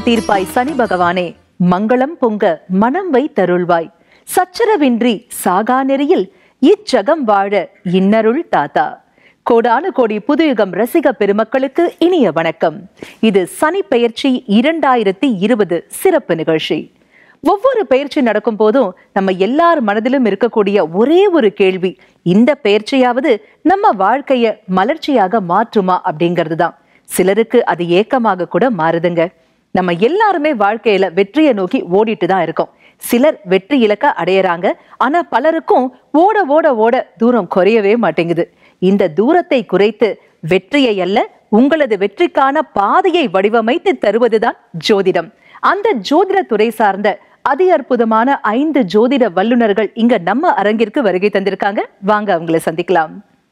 தீர்ப்பாய் சனி பகவானே மங்களம் பொங்க மனம் வை தருள்வாய் சச்சரவின்றி சாகா நெறியில் இச்சகம் வாழ இன்னருள் தாத்தா கோடானு கோடி புதுயுகம் ரசிக பெருமக்களுக்கு இனிய வணக்கம் இது சனி பெயர்ச்சி இரண்டாயிரத்தி இருபது சிறப்பு நிகழ்ச்சி ஒவ்வொரு பயிற்சி நடக்கும் போதும் நம்ம எல்லார் மனதிலும் இருக்கக்கூடிய ஒரே ஒரு கேள்வி இந்த பயிற்சியாவது நம்ம வாழ்க்கைய மலர்ச்சியாக மாற்றுமா அப்படிங்கிறது தான் சிலருக்கு அது ஏக்கமாக கூட மாறுதுங்க நம்ம எல்லாருமே வாழ்க்கையில வெற்றியை நோக்கி ஓடிட்டு தான் இருக்கோம் சிலர் வெற்றி இலக்க அடையறாங்க ஆனா பலருக்கும் ஓட ஓட ஓட தூரம் குறையவே மாட்டேங்குது இந்த தூரத்தை குறைத்து வெற்றியை அல்ல உங்களது வெற்றிக்கான பாதையை வடிவமைத்து தருவதுதான் ஜோதிடம் அந்த ஜோதிட துறை சார்ந்த அதி அற்புதமான ஐந்து ஜோதிட வல்லுநர்கள் இங்க நம்ம அரங்கிற்கு வருகை தந்திருக்காங்க வாங்க அவங்களை சந்திக்கலாம்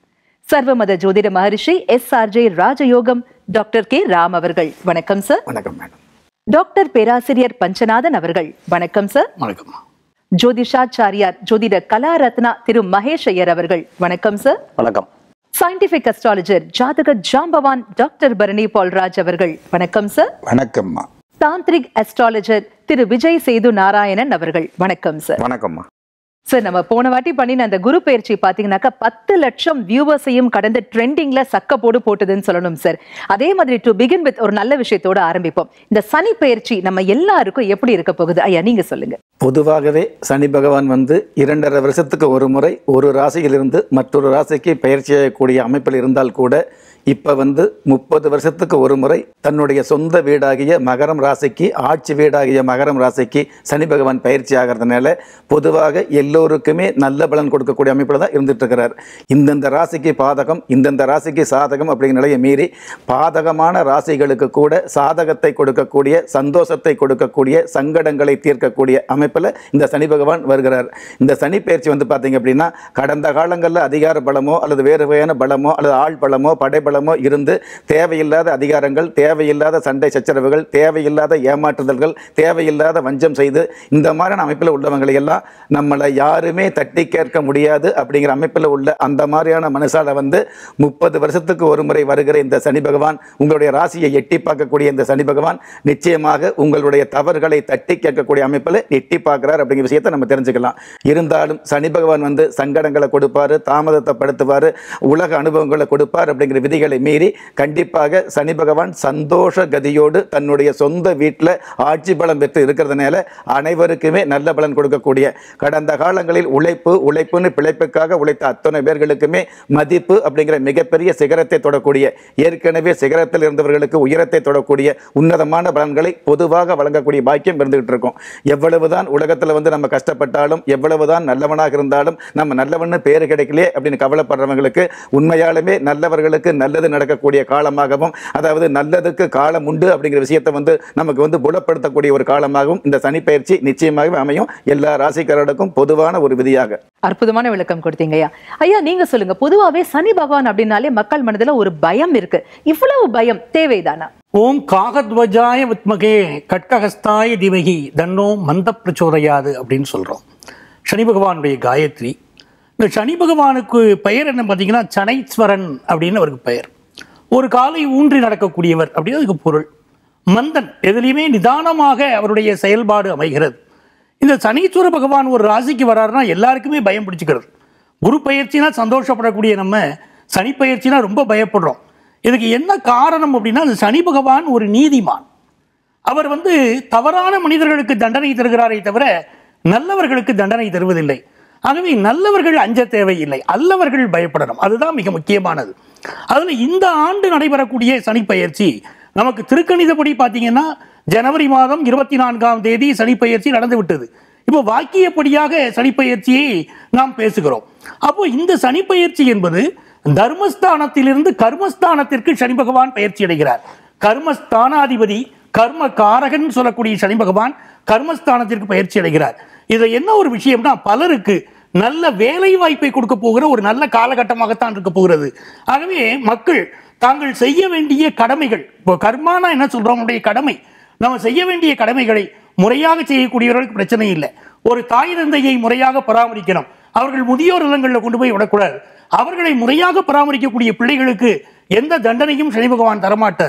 சர்வமத ஜோதிட மகரிஷி எஸ் ஆர் ஜே ராஜயோகம் டாக்டர் கே ராம் அவர்கள் வணக்கம் சார் வணக்கம் மேடம் டாக்டர் பேராசிரியர் பஞ்சநாதன் அவர்கள் வணக்கம் சார் வணக்கம் ஜோதிஷாச்சாரியார் ஜோதிட கலாரத்னா திரு மகேஷ் ஐயர் அவர்கள் வணக்கம் சார் வணக்கம் சயின்டிபிக் அஸ்ட்ராலஜர் ஜாதக ஜாம்பவான் டாக்டர் பரணி பால்ராஜ் அவர்கள் வணக்கம் சார் வணக்கம்மா தாந்திரிக் அஸ்ட்ராலஜர் திரு விஜய் சேது நாராயணன் அவர்கள் வணக்கம் சார் வணக்கம்மா சார் நம்ம போன வாட்டி பண்ணின அந்த குரு பயிற்சி பாத்தீங்கன்னாக்கா பத்து லட்சம் வியூவர்ஸையும் கடந்து ட்ரெண்டிங்ல சக்க போடு போட்டதுன்னு சொல்லணும் சார் அதே மாதிரி டு பிகின் வித் ஒரு நல்ல விஷயத்தோட ஆரம்பிப்போம் இந்த சனி பயிற்சி நம்ம எல்லாருக்கும் எப்படி இருக்க போகுது ஐயா நீங்க சொல்லுங்க பொதுவாகவே சனி பகவான் வந்து இரண்டரை வருஷத்துக்கு ஒரு முறை ஒரு ராசியிலிருந்து மற்றொரு ராசிக்கு பயிற்சி செய்யக்கூடிய அமைப்பில் இருந்தால் கூட இப்போ வந்து முப்பது வருஷத்துக்கு ஒரு முறை தன்னுடைய சொந்த வீடாகிய மகரம் ராசிக்கு ஆட்சி வீடாகிய மகரம் ராசிக்கு சனி பகவான் பயிற்சி ஆகிறதுனால பொதுவாக எல்லோருக்குமே நல்ல பலன் கொடுக்கக்கூடிய அமைப்பில் தான் இருந்துட்டு இருக்கிறார் இந்தந்த ராசிக்கு பாதகம் இந்தந்த ராசிக்கு சாதகம் அப்படிங்கிற நிலையை மீறி பாதகமான ராசிகளுக்கு கூட சாதகத்தை கொடுக்கக்கூடிய சந்தோஷத்தை கொடுக்கக்கூடிய சங்கடங்களை தீர்க்கக்கூடிய அமைப்பில் இந்த சனி பகவான் வருகிறார் இந்த சனி பயிற்சி வந்து பார்த்தீங்க அப்படின்னா கடந்த காலங்களில் அதிகார பலமோ அல்லது வேறு வகையான பலமோ அல்லது ஆள் பலமோ படைபலமோ இருந்து தேவையில்லாத அதிகாரங்கள் தேவையில்லாத சண்டை சச்சரவுகள் தேவையில்லாத ஏமாற்றுதல்கள் தேவையில்லாத வஞ்சம் செய்து இந்த மாதிரியான அமைப்பில் உள்ளவங்களை எல்லாம் நம்மளை யாருமே தட்டி கேட்க முடியாது அப்படிங்கிற அமைப்பில் உள்ள அந்த மாதிரியான மனுஷால வந்து முப்பது வருஷத்துக்கு ஒரு முறை வருகிற இந்த சனி பகவான் உங்களுடைய ராசியை எட்டி பார்க்கக்கூடிய இந்த சனி பகவான் நிச்சயமாக உங்களுடைய தவறுகளை தட்டி கேட்கக்கூடிய அமைப்பில் எட்டி பார்க்கிறார் அப்படிங்கிற விஷயத்தை நம்ம தெரிஞ்சுக்கலாம் இருந்தாலும் சனி பகவான் வந்து சங்கடங்களை கொடுப்பாரு தாமதத்தை படுத்துவார் உலக அனுபவங்களை கொடுப்பார் அப்படிங்கிற விதிகளை மீறி கண்டிப்பாக சனி பகவான் சந்தோஷ கதியோடு தன்னுடைய சொந்த வீட்டில் ஆட்சி பலம் பெற்று இருக்கிறதுனால அனைவருக்குமே நல்ல பலன் கொடுக்கக்கூடிய கடந்த காலங்களில் உழைப்பு உழைப்புன்னு பிழைப்புக்காக உழைத்த அத்தனை பேர்களுக்குமே மதிப்பு அப்படிங்கிற மிகப்பெரிய சிகரத்தை தொடக்கூடிய ஏற்கனவே சிகரத்தில் இருந்தவர்களுக்கு உயரத்தை தொடக்கூடிய உன்னதமான பலன்களை பொதுவாக வழங்கக்கூடிய பாக்கியம் இருந்துகிட்டு இருக்கும் எவ்வளவுதான் உலகத்தில் வந்து நம்ம கஷ்டப்பட்டாலும் எவ்வளவுதான் நல்லவனாக இருந்தாலும் நம்ம நல்லவன்னு பேர் கிடைக்கலையே அப்படின்னு கவலைப்படுறவங்களுக்கு உண்மையாலுமே நல்லவர்களுக்கு நல்லது நடக்கக்கூடிய காலமாகவும் அதாவது நல்லதுக்கு காலம் உண்டு அப்படிங்கிற விஷயத்தை வந்து நமக்கு வந்து புலப்படுத்தக்கூடிய ஒரு காலமாகவும் இந்த சனி பயிற்சி நிச்சயமாகவே அமையும் எல்லா ராசிக்காரர்களுக்கும் பொதுவான ஒரு விதியாக அற்புதமான விளக்கம் கொடுத்தீங்க ஐயா ஐயா நீங்க சொல்லுங்க பொதுவாவே சனி பகவான் அப்படின்னாலே மக்கள் மனதுல ஒரு பயம் இருக்கு இவ்வளவு பயம் தேவைதானா ஓம் காகத்வஜாய வித்மகே கட்கஹஸ்தாய திவகி தன்னோ மந்த பிரச்சோதயாது அப்படின்னு சொல்றோம் சனி பகவானுடைய காயத்ரி இந்த சனி பகவானுக்கு பெயர் என்ன பார்த்தீங்கன்னா சனைஸ்வரன் அப்படின்னு அவருக்கு பெயர் ஒரு காலை ஊன்றி நடக்கக்கூடியவர் அப்படின்னு அதுக்கு பொருள் மந்தன் எதுலேயுமே நிதானமாக அவருடைய செயல்பாடு அமைகிறது இந்த சனீஸ்வர பகவான் ஒரு ராசிக்கு வராருன்னா எல்லாருக்குமே பயம் பிடிச்சிக்கிறது குரு பயிற்சினா சந்தோஷப்படக்கூடிய நம்ம சனி பயிற்சினா ரொம்ப பயப்படுறோம் இதுக்கு என்ன காரணம் அப்படின்னா அந்த சனி பகவான் ஒரு நீதிமான் அவர் வந்து தவறான மனிதர்களுக்கு தண்டனை தருகிறாரே தவிர நல்லவர்களுக்கு தண்டனை தருவதில்லை ஆகவே நல்லவர்கள் அஞ்ச தேவையில்லை அல்லவர்கள் பயப்படணும் அதுதான் மிக முக்கியமானது அதில் இந்த ஆண்டு நடைபெறக்கூடிய சனிப்பெயர்ச்சி நமக்கு திருக்கணிதப்படி பார்த்தீங்கன்னா ஜனவரி மாதம் இருபத்தி நான்காம் தேதி சனிப்பெயர்ச்சி நடந்து விட்டது இப்போ வாக்கியப்படியாக சனிப்பெயர்ச்சியை நாம் பேசுகிறோம் அப்போ இந்த சனிப்பெயர்ச்சி என்பது தர்மஸ்தானத்திலிருந்து கர்மஸ்தானத்திற்கு சனி பகவான் பயிற்சி அடைகிறார் கர்மஸ்தானாதிபதி கர்ம காரகன் சொல்லக்கூடிய சனி பகவான் கர்மஸ்தானத்திற்கு பயிற்சி அடைகிறார் இது என்ன ஒரு விஷயம்னா பலருக்கு நல்ல வேலை வாய்ப்பை கொடுக்க போகிற ஒரு நல்ல காலகட்டமாகத்தான் இருக்க போகிறது ஆகவே மக்கள் தாங்கள் செய்ய வேண்டிய கடமைகள் இப்போ கர்மானா என்ன சொல்றோம் நம்முடைய கடமை நம்ம செய்ய வேண்டிய கடமைகளை முறையாக செய்யக்கூடியவர்களுக்கு பிரச்சனை இல்லை ஒரு தாய் தந்தையை முறையாக பராமரிக்கணும் அவர்கள் முதியோர் இல்லங்களில் கொண்டு போய் விடக்கூடாது அவர்களை முறையாக பராமரிக்கக்கூடிய பிள்ளைகளுக்கு எந்த தண்டனையும் சனி பகவான் தரமாட்டார்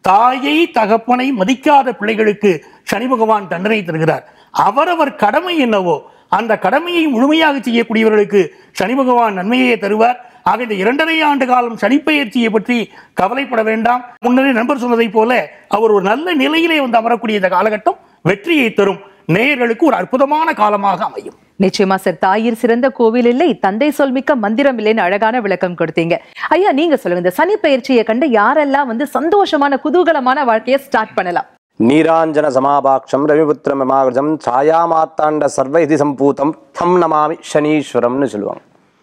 தாயை தகப்பனை மதிக்காத பிள்ளைகளுக்கு சனி பகவான் தண்டனை தருகிறார் அவரவர் கடமை என்னவோ அந்த கடமையை முழுமையாக செய்யக்கூடியவர்களுக்கு சனி பகவான் நன்மையை தருவார் ஆக இந்த இரண்டரை ஆண்டு காலம் சனிப்பெயர்ச்சியை பற்றி கவலைப்பட வேண்டாம் முன்னரே நண்பர் சொன்னதைப் போல அவர் ஒரு நல்ல நிலையிலே வந்து அமரக்கூடிய இந்த காலகட்டம் வெற்றியை தரும் நேயர்களுக்கு ஒரு அற்புதமான காலமாக அமையும் நிச்சயமா சார் தாயிர் சிறந்த கோவில் இல்லை தந்தை சொல்மிக்க மந்திரம் இல்லைன்னு அழகான விளக்கம் கொடுத்தீங்க ஐயா நீங்க சொல்லுங்க இந்த சனி பயிற்சியை கண்டு யாரெல்லாம் வந்து சந்தோஷமான குதூகலமான வாழ்க்கையை ஸ்டார்ட் பண்ணலாம் நீராஞ்சன சமாபாட்சம் ரவிபுத்திரம் மமாகிருதம் சாயாமாத்தாண்ட சர்வ இது சம்பூதம் தம் நமாமி சனீஸ்வரம்னு சொல்லுவாங்க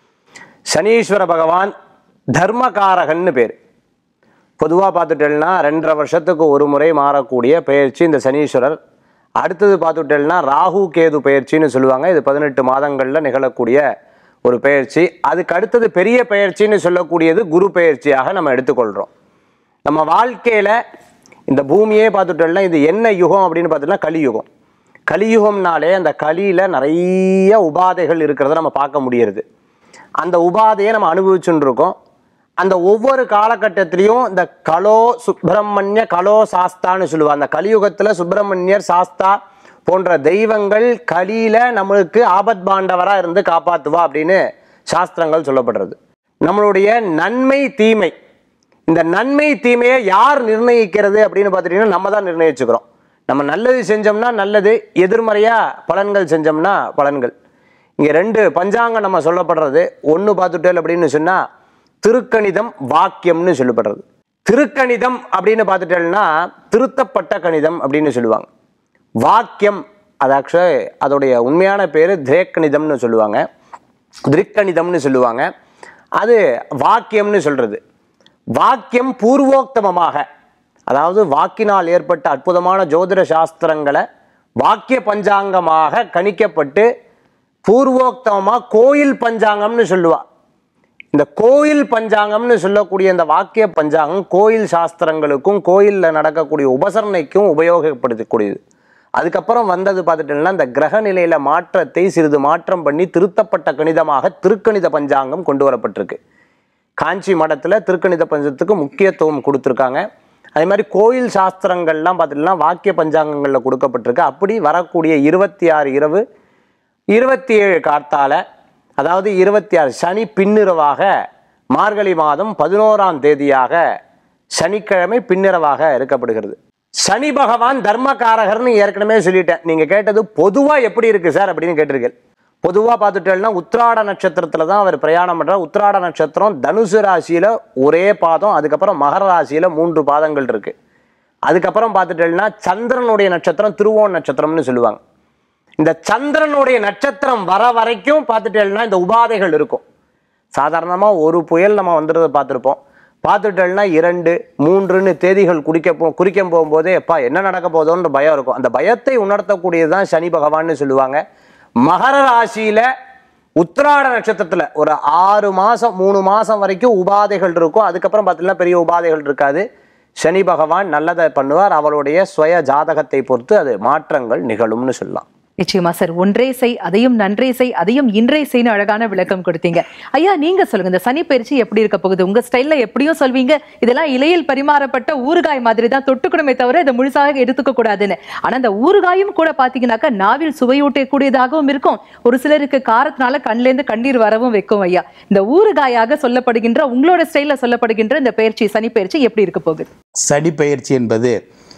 சனீஸ்வர பகவான் தர்மகாரகன்னு பேர் பொதுவாக பார்த்துட்டேன்னா ரெண்டரை வருஷத்துக்கு ஒரு முறை மாறக்கூடிய பயிற்சி இந்த சனீஸ்வரர் அடுத்தது பார்த்துட்டேன்னா ராகு கேது பயிற்சின்னு சொல்லுவாங்க இது பதினெட்டு மாதங்களில் நிகழக்கூடிய ஒரு பயிற்சி அதுக்கு அடுத்தது பெரிய பயிற்சின்னு சொல்லக்கூடியது குரு பயிற்சியாக நம்ம எடுத்துக்கொள்கிறோம் நம்ம வாழ்க்கையில் இந்த பூமியே பார்த்துட்டோம்னா இது என்ன யுகம் அப்படின்னு பார்த்துட்டோம்னா கலியுகம் கலியுகம்னாலே அந்த கலியில் நிறைய உபாதைகள் இருக்கிறத நம்ம பார்க்க முடியறது அந்த உபாதையை நம்ம அனுபவிச்சுட்டு இருக்கோம் அந்த ஒவ்வொரு காலகட்டத்திலையும் இந்த கலோ சுப்பிரமணிய கலோ சாஸ்தான்னு சொல்லுவாங்க அந்த கலியுகத்தில் சுப்பிரமணியர் சாஸ்தா போன்ற தெய்வங்கள் கலியில நம்மளுக்கு ஆபத் பாண்டவராக இருந்து காப்பாத்துவா அப்படின்னு சாஸ்திரங்கள் சொல்லப்படுறது நம்மளுடைய நன்மை தீமை இந்த நன்மை தீமையை யார் நிர்ணயிக்கிறது அப்படின்னு பார்த்துட்டீங்கன்னா நம்ம தான் நிர்ணயிச்சுக்கிறோம் நம்ம நல்லது செஞ்சோம்னா நல்லது எதிர்மறையா பலன்கள் செஞ்சோம்னா பலன்கள் இங்க ரெண்டு பஞ்சாங்கம் நம்ம சொல்லப்படுறது ஒன்று பார்த்துட்டேல் அப்படின்னு சொன்னா திருக்கணிதம் வாக்கியம்னு சொல்லப்படுறது திருக்கணிதம் அப்படின்னு பார்த்துட்டேன்னா திருத்தப்பட்ட கணிதம் அப்படின்னு சொல்லுவாங்க வாக்கியம் அது ஆக்சுவலி அதோடைய உண்மையான பேர் திரேக்கணிதம்னு சொல்லுவாங்க திரிக்கணிதம்னு சொல்லுவாங்க அது வாக்கியம்னு சொல்றது வாக்கியம் பூர்வோக்தமமாக அதாவது வாக்கினால் ஏற்பட்ட அற்புதமான ஜோதிட சாஸ்திரங்களை வாக்கிய பஞ்சாங்கமாக கணிக்கப்பட்டு பூர்வோக்தமமாக கோயில் பஞ்சாங்கம்னு சொல்லுவா இந்த கோயில் பஞ்சாங்கம்னு சொல்லக்கூடிய இந்த வாக்கிய பஞ்சாங்கம் கோயில் சாஸ்திரங்களுக்கும் கோயிலில் நடக்கக்கூடிய உபசரணைக்கும் உபயோகப்படுத்தக்கூடியது அதுக்கப்புறம் வந்தது பார்த்துட்டீங்கன்னா இந்த கிரக நிலையில மாற்றத்தை சிறிது மாற்றம் பண்ணி திருத்தப்பட்ட கணிதமாக திருக்கணித பஞ்சாங்கம் கொண்டு வரப்பட்டிருக்கு காஞ்சி மடத்தில் திருக்கணித பஞ்சத்துக்கு முக்கியத்துவம் கொடுத்துருக்காங்க அதே மாதிரி கோயில் சாஸ்திரங்கள்லாம் பார்த்துட்டீங்கன்னா வாக்கிய பஞ்சாங்கங்களில் கொடுக்கப்பட்டிருக்கு அப்படி வரக்கூடிய இருபத்தி ஆறு இரவு இருபத்தி ஏழு கார்த்தால அதாவது இருபத்தி ஆறு சனி பின்னிரவாக மார்கழி மாதம் பதினோராம் தேதியாக சனிக்கிழமை பின்னிரவாக இருக்கப்படுகிறது சனி பகவான் தர்மகாரகர்னு ஏற்கனவே சொல்லிட்டேன் நீங்க கேட்டது பொதுவா எப்படி இருக்கு சார் அப்படின்னு கேட்டிருக்கீங்க பொதுவா பார்த்துட்டேன்னா உத்திராட நட்சத்திரத்துல தான் அவர் பிரயாணம் பண்றார் உத்திராட நட்சத்திரம் தனுசு ராசியில ஒரே பாதம் அதுக்கப்புறம் மகர ராசியில மூன்று பாதங்கள் இருக்கு அதுக்கப்புறம் பார்த்துட்டேன்னா சந்திரனுடைய நட்சத்திரம் திருவோண நட்சத்திரம்னு சொல்லுவாங்க இந்த சந்திரனுடைய நட்சத்திரம் வர வரைக்கும் பார்த்துட்டேன்னா இந்த உபாதைகள் இருக்கும் சாதாரணமாக ஒரு புயல் நம்ம வந்துடுறத பார்த்துருப்போம் பார்த்துட்டோம்னா இரண்டு மூன்றுன்னு தேதிகள் குறிக்க போ குறிக்க போகும்போதே எப்பா என்ன நடக்க போதோன்ற பயம் இருக்கும் அந்த பயத்தை உணர்த்தக்கூடியது தான் சனி பகவான்னு சொல்லுவாங்க மகர ராசியில உத்திராட நட்சத்திரத்துல ஒரு ஆறு மாசம் மூணு மாசம் வரைக்கும் உபாதைகள் இருக்கும் அதுக்கப்புறம் பார்த்தீங்கன்னா பெரிய உபாதைகள் இருக்காது சனி பகவான் நல்லதை பண்ணுவார் அவளுடைய சுய ஜாதகத்தை பொறுத்து அது மாற்றங்கள் நிகழும்னு சொல்லலாம் நிச்சயமா சார் ஒன்றே செய் அதையும் நன்றே செய் அதையும் இன்றே செய்னு அழகான விளக்கம் கொடுத்தீங்க ஐயா நீங்க சொல்லுங்க இந்த சனி பயிற்சி எப்படி இருக்க போகுது உங்க ஸ்டைல்ல எப்படியும் சொல்வீங்க இதெல்லாம் இலையில் பரிமாறப்பட்ட ஊறுகாய் மாதிரி தான் தொட்டுக்கணுமே தவிர இதை முழுசாக எடுத்துக்க கூடாதுன்னு ஆனா இந்த ஊறுகாயும் கூட பாத்தீங்கன்னாக்கா நாவில் சுவையூட்டக்கூடியதாகவும் இருக்கும் ஒரு சிலருக்கு காரத்தினால கண்ல இருந்து கண்ணீர் வரவும் வைக்கும் ஐயா இந்த ஊறுகாயாக சொல்லப்படுகின்ற உங்களோட ஸ்டைல்ல சொல்லப்படுகின்ற இந்த பயிற்சி சனி பயிற்சி எப்படி இருக்க போகுது சனி பயிற்சி என்பது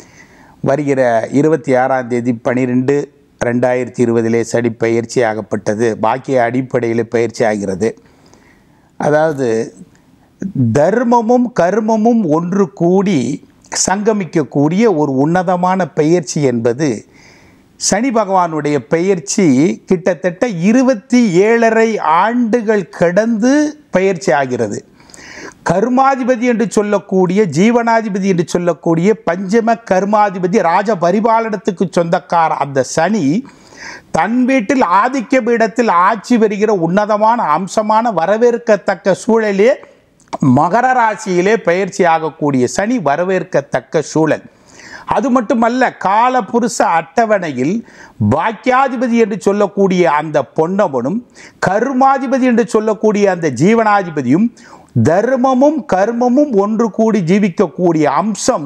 வருகிற இருபத்தி ஆறாம் தேதி பனிரெண்டு ரெண்டாயிரத்தி இருபதிலே சனி பயிற்சி ஆகப்பட்டது பாக்கிய அடிப்படையில் பயிற்சி ஆகிறது அதாவது தர்மமும் கர்மமும் ஒன்று கூடி சங்கமிக்கக்கூடிய ஒரு உன்னதமான பயிற்சி என்பது சனி பகவானுடைய பயிற்சி கிட்டத்தட்ட இருபத்தி ஏழரை ஆண்டுகள் கடந்து பயிற்சி ஆகிறது கர்மாதிபதி என்று சொல்லக்கூடிய ஜீவனாதிபதி என்று சொல்லக்கூடிய பஞ்சம கர்மாதிபதி ராஜ பரிபாலனத்துக்கு சொந்தக்கார அந்த சனி தன் வீட்டில் ஆதிக்க பீடத்தில் ஆட்சி வருகிற உன்னதமான அம்சமான வரவேற்கத்தக்க சூழலே மகர ராசியிலே பயிற்சி ஆகக்கூடிய சனி வரவேற்கத்தக்க சூழல் அது மட்டுமல்ல காலபுருஷ அட்டவணையில் பாக்கியாதிபதி என்று சொல்லக்கூடிய அந்த பொன்னவனும் கர்மாதிபதி என்று சொல்லக்கூடிய அந்த ஜீவனாதிபதியும் தர்மமும் கர்மமும் ஒன்று கூடி ஜீவிக்கக்கூடிய அம்சம்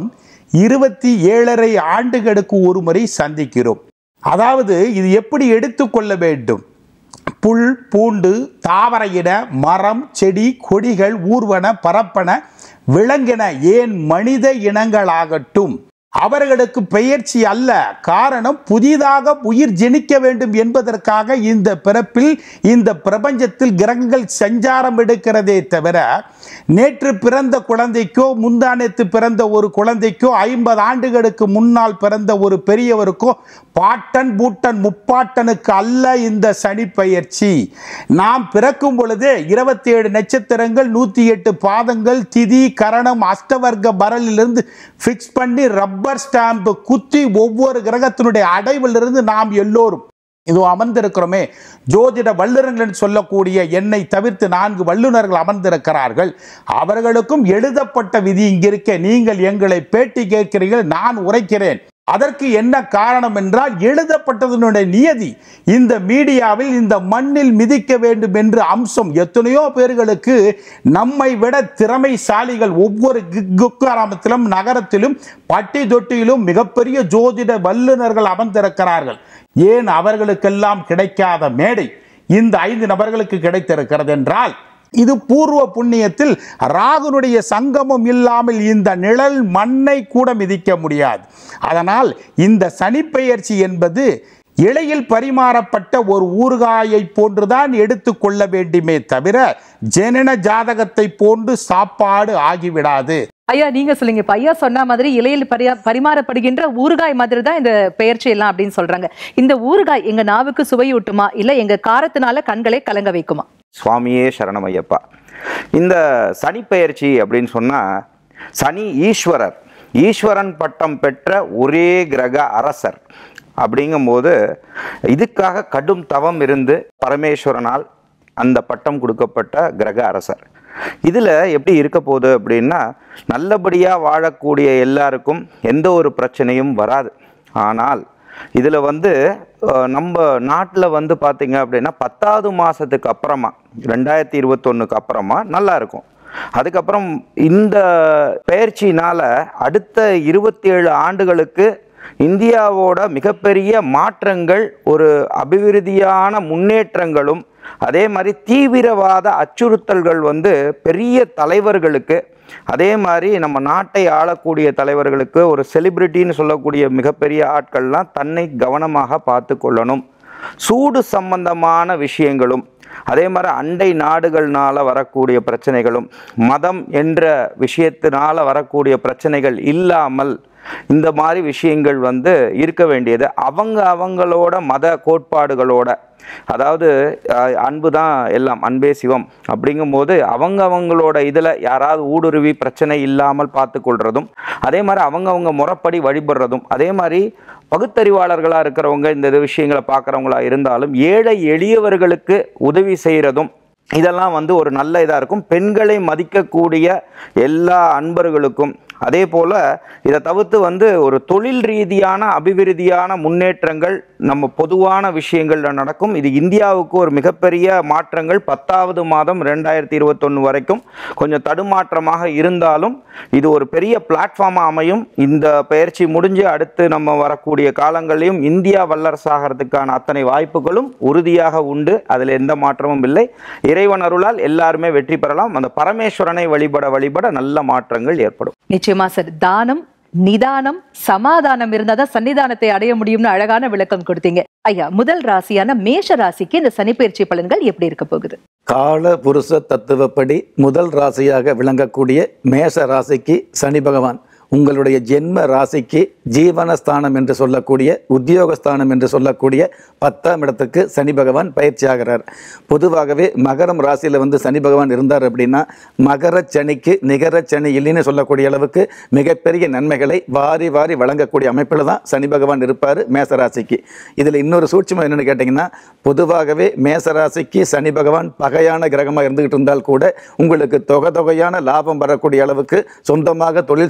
இருபத்தி ஏழரை ஆண்டுகளுக்கு ஒரு முறை சந்திக்கிறோம் அதாவது இது எப்படி எடுத்துக்கொள்ள வேண்டும் புல் பூண்டு தாவர இன மரம் செடி கொடிகள் ஊர்வன பரப்பன விலங்கின ஏன் மனித இனங்களாகட்டும் அவர்களுக்கு பெயர்ச்சி அல்ல காரணம் புதிதாக உயிர் ஜெனிக்க வேண்டும் என்பதற்காக இந்த பிறப்பில் இந்த பிரபஞ்சத்தில் கிரகங்கள் சஞ்சாரம் எடுக்கிறதே தவிர நேற்று பிறந்த குழந்தைக்கோ முந்தானத்து பிறந்த ஒரு குழந்தைக்கோ ஐம்பது ஆண்டுகளுக்கு முன்னால் பிறந்த ஒரு பெரியவருக்கோ பாட்டன் பூட்டன் முப்பாட்டனுக்கு அல்ல இந்த சனி பயிற்சி நாம் பிறக்கும் பொழுதே இருபத்தி ஏழு நட்சத்திரங்கள் நூற்றி எட்டு பாதங்கள் திதி கரணம் அஷ்டவர்க்க பரலிலிருந்து ஃபிக்ஸ் பண்ணி ரப்பர் ஸ்டாம்பு குத்தி ஒவ்வொரு கிரகத்தினுடைய அடைவிலிருந்து நாம் எல்லோரும் இதோ அமர்ந்திருக்கிறோமே ஜோதிட வல்லுநர்கள் என்று சொல்லக்கூடிய என்னை தவிர்த்து நான்கு வல்லுநர்கள் அமர்ந்திருக்கிறார்கள் அவர்களுக்கும் எழுதப்பட்ட விதி இங்கிருக்க நீங்கள் எங்களை பேட்டி கேட்கிறீர்கள் நான் உரைக்கிறேன் அதற்கு என்ன காரணம் என்றால் எழுதப்பட்டதனுடைய நியதி இந்த மீடியாவில் இந்த மண்ணில் மிதிக்க வேண்டும் என்று அம்சம் எத்தனையோ பேர்களுக்கு நம்மை விட திறமைசாலிகள் ஒவ்வொரு குக்கிராமத்திலும் நகரத்திலும் பட்டி தொட்டியிலும் மிகப்பெரிய ஜோதிட வல்லுநர்கள் அமர்ந்திருக்கிறார்கள் ஏன் அவர்களுக்கெல்லாம் கிடைக்காத மேடை இந்த ஐந்து நபர்களுக்கு கிடைத்திருக்கிறது என்றால் இது பூர்வ புண்ணியத்தில் ராகுனுடைய சங்கமம் இல்லாமல் இந்த நிழல் மண்ணை கூட மிதிக்க முடியாது அதனால் இந்த சனிப்பெயர்ச்சி என்பது இலையில் பரிமாறப்பட்ட ஒரு ஊறுகாயை போன்றுதான் எடுத்துக்கொள்ள வேண்டுமே தவிர ஜனன ஜாதகத்தை போன்று சாப்பாடு ஆகிவிடாது ஐயா நீங்க சொல்லுங்க இப்ப ஐயா சொன்ன மாதிரி இலையில் பரியா பரிமாறப்படுகின்ற ஊறுகாய் மாதிரி தான் இந்த பெயர்ச்சி எல்லாம் அப்படின்னு சொல்றாங்க இந்த ஊறுகாய் எங்க நாவுக்கு சுவையூட்டுமா இல்ல எங்க காரத்தினால கண்களை கலங்க வைக்குமா சுவாமியே சரணமையப்பா இந்த சனி பெயர்ச்சி அப்படின்னு சொன்னால் சனி ஈஸ்வரர் ஈஸ்வரன் பட்டம் பெற்ற ஒரே கிரக அரசர் அப்படிங்கும்போது இதுக்காக கடும் தவம் இருந்து பரமேஸ்வரனால் அந்த பட்டம் கொடுக்கப்பட்ட கிரக அரசர் இதில் எப்படி இருக்க போகுது அப்படின்னா நல்லபடியாக வாழக்கூடிய எல்லாருக்கும் எந்த ஒரு பிரச்சனையும் வராது ஆனால் இதில் வந்து அஹ், நம்ம நாட்டில் வந்து பார்த்தீங்க அப்படின்னா பத்தாவது மாதத்துக்கு அப்புறமா ரெண்டாயிரத்தி இருபத்தொன்னுக்கு அப்புறமா நல்லா இருக்கும் அதுக்கப்புறம் இந்த பயிற்சியினால் அடுத்த இருபத்தி ஏழு ஆண்டுகளுக்கு இந்தியாவோட மிகப்பெரிய மாற்றங்கள் ஒரு அபிவிருத்தியான முன்னேற்றங்களும் அதே மாதிரி தீவிரவாத அச்சுறுத்தல்கள் வந்து பெரிய தலைவர்களுக்கு அதே மாதிரி நம்ம நாட்டை ஆளக்கூடிய தலைவர்களுக்கு ஒரு செலிபிரிட்டின்னு சொல்லக்கூடிய மிகப்பெரிய ஆட்கள்லாம் தன்னை கவனமாக பார்த்து கொள்ளணும் சூடு சம்பந்தமான விஷயங்களும் அதே மாதிரி அண்டை நாடுகள்னால வரக்கூடிய பிரச்சனைகளும் மதம் என்ற விஷயத்தினால வரக்கூடிய பிரச்சனைகள் இல்லாமல் இந்த மாதிரி விஷயங்கள் வந்து இருக்க வேண்டியது அவங்க அவங்களோட மத கோட்பாடுகளோட அதாவது அஹ், அன்பு தான் எல்லாம் அன்பே சிவம் அப்படிங்கும்போது அவங்க அவங்களோட இதில் யாராவது ஊடுருவி பிரச்சனை இல்லாமல் பார்த்து கொள்றதும் அதே மாதிரி அவங்க அவங்க முறைப்படி வழிபடுறதும் அதே மாதிரி பகுத்தறிவாளர்களாக இருக்கிறவங்க இந்த இது விஷயங்களை பார்க்குறவங்களா இருந்தாலும் ஏழை எளியவர்களுக்கு உதவி செய்கிறதும் இதெல்லாம் வந்து ஒரு நல்ல இதாக இருக்கும் பெண்களை மதிக்கக்கூடிய எல்லா அன்பர்களுக்கும் அதே போல் இதை தவிர்த்து வந்து ஒரு தொழில் ரீதியான அபிவிருத்தியான முன்னேற்றங்கள் நம்ம பொதுவான விஷயங்கள்ல நடக்கும் இது இந்தியாவுக்கு ஒரு மிகப்பெரிய மாற்றங்கள் பத்தாவது மாதம் ரெண்டாயிரத்தி இருபத்தொன்று வரைக்கும் கொஞ்சம் தடுமாற்றமாக இருந்தாலும் இது ஒரு பெரிய பிளாட்ஃபார்மாக அமையும் இந்த பயிற்சி முடிஞ்சு அடுத்து நம்ம வரக்கூடிய காலங்களிலும் இந்தியா வல்லரசாகிறதுக்கான அத்தனை வாய்ப்புகளும் உறுதியாக உண்டு அதில் எந்த மாற்றமும் இல்லை இறைவன் அருளால் எல்லாருமே வெற்றி பெறலாம் அந்த பரமேஸ்வரனை வழிபட வழிபட நல்ல மாற்றங்கள் ஏற்படும் நிச்சயமா சார் தானம் நிதானம் சமாதானம் இருந்தாதான் சன்னிதானத்தை அடைய முடியும்னு அழகான விளக்கம் கொடுத்தீங்க ஐயா முதல் ராசியான மேஷ ராசிக்கு இந்த சனிப்பெயர்ச்சி பலன்கள் எப்படி இருக்க போகுது கால புருஷ தத்துவப்படி முதல் ராசியாக விளங்கக்கூடிய மேஷ ராசிக்கு சனி பகவான் உங்களுடைய ஜென்ம ராசிக்கு ஜீவனஸ்தானம் என்று சொல்லக்கூடிய உத்தியோகஸ்தானம் என்று சொல்லக்கூடிய பத்தாம் இடத்துக்கு சனி பகவான் பயிற்சி ஆகிறார் பொதுவாகவே மகரம் ராசியில் வந்து சனி பகவான் இருந்தார் அப்படின்னா மகர சனிக்கு நிகர சனி இல்லைன்னு சொல்லக்கூடிய அளவுக்கு மிகப்பெரிய நன்மைகளை வாரி வாரி வழங்கக்கூடிய அமைப்பில் தான் சனி பகவான் இருப்பார் மேச ராசிக்கு இதில் இன்னொரு சூட்சமம் என்னன்னு கேட்டிங்கன்னா பொதுவாகவே மேச ராசிக்கு சனி பகவான் பகையான கிரகமாக இருந்துகிட்டு இருந்தால் கூட உங்களுக்கு தொகை தொகையான லாபம் வரக்கூடிய அளவுக்கு சொந்தமாக தொழில் செய்யக்கூடிய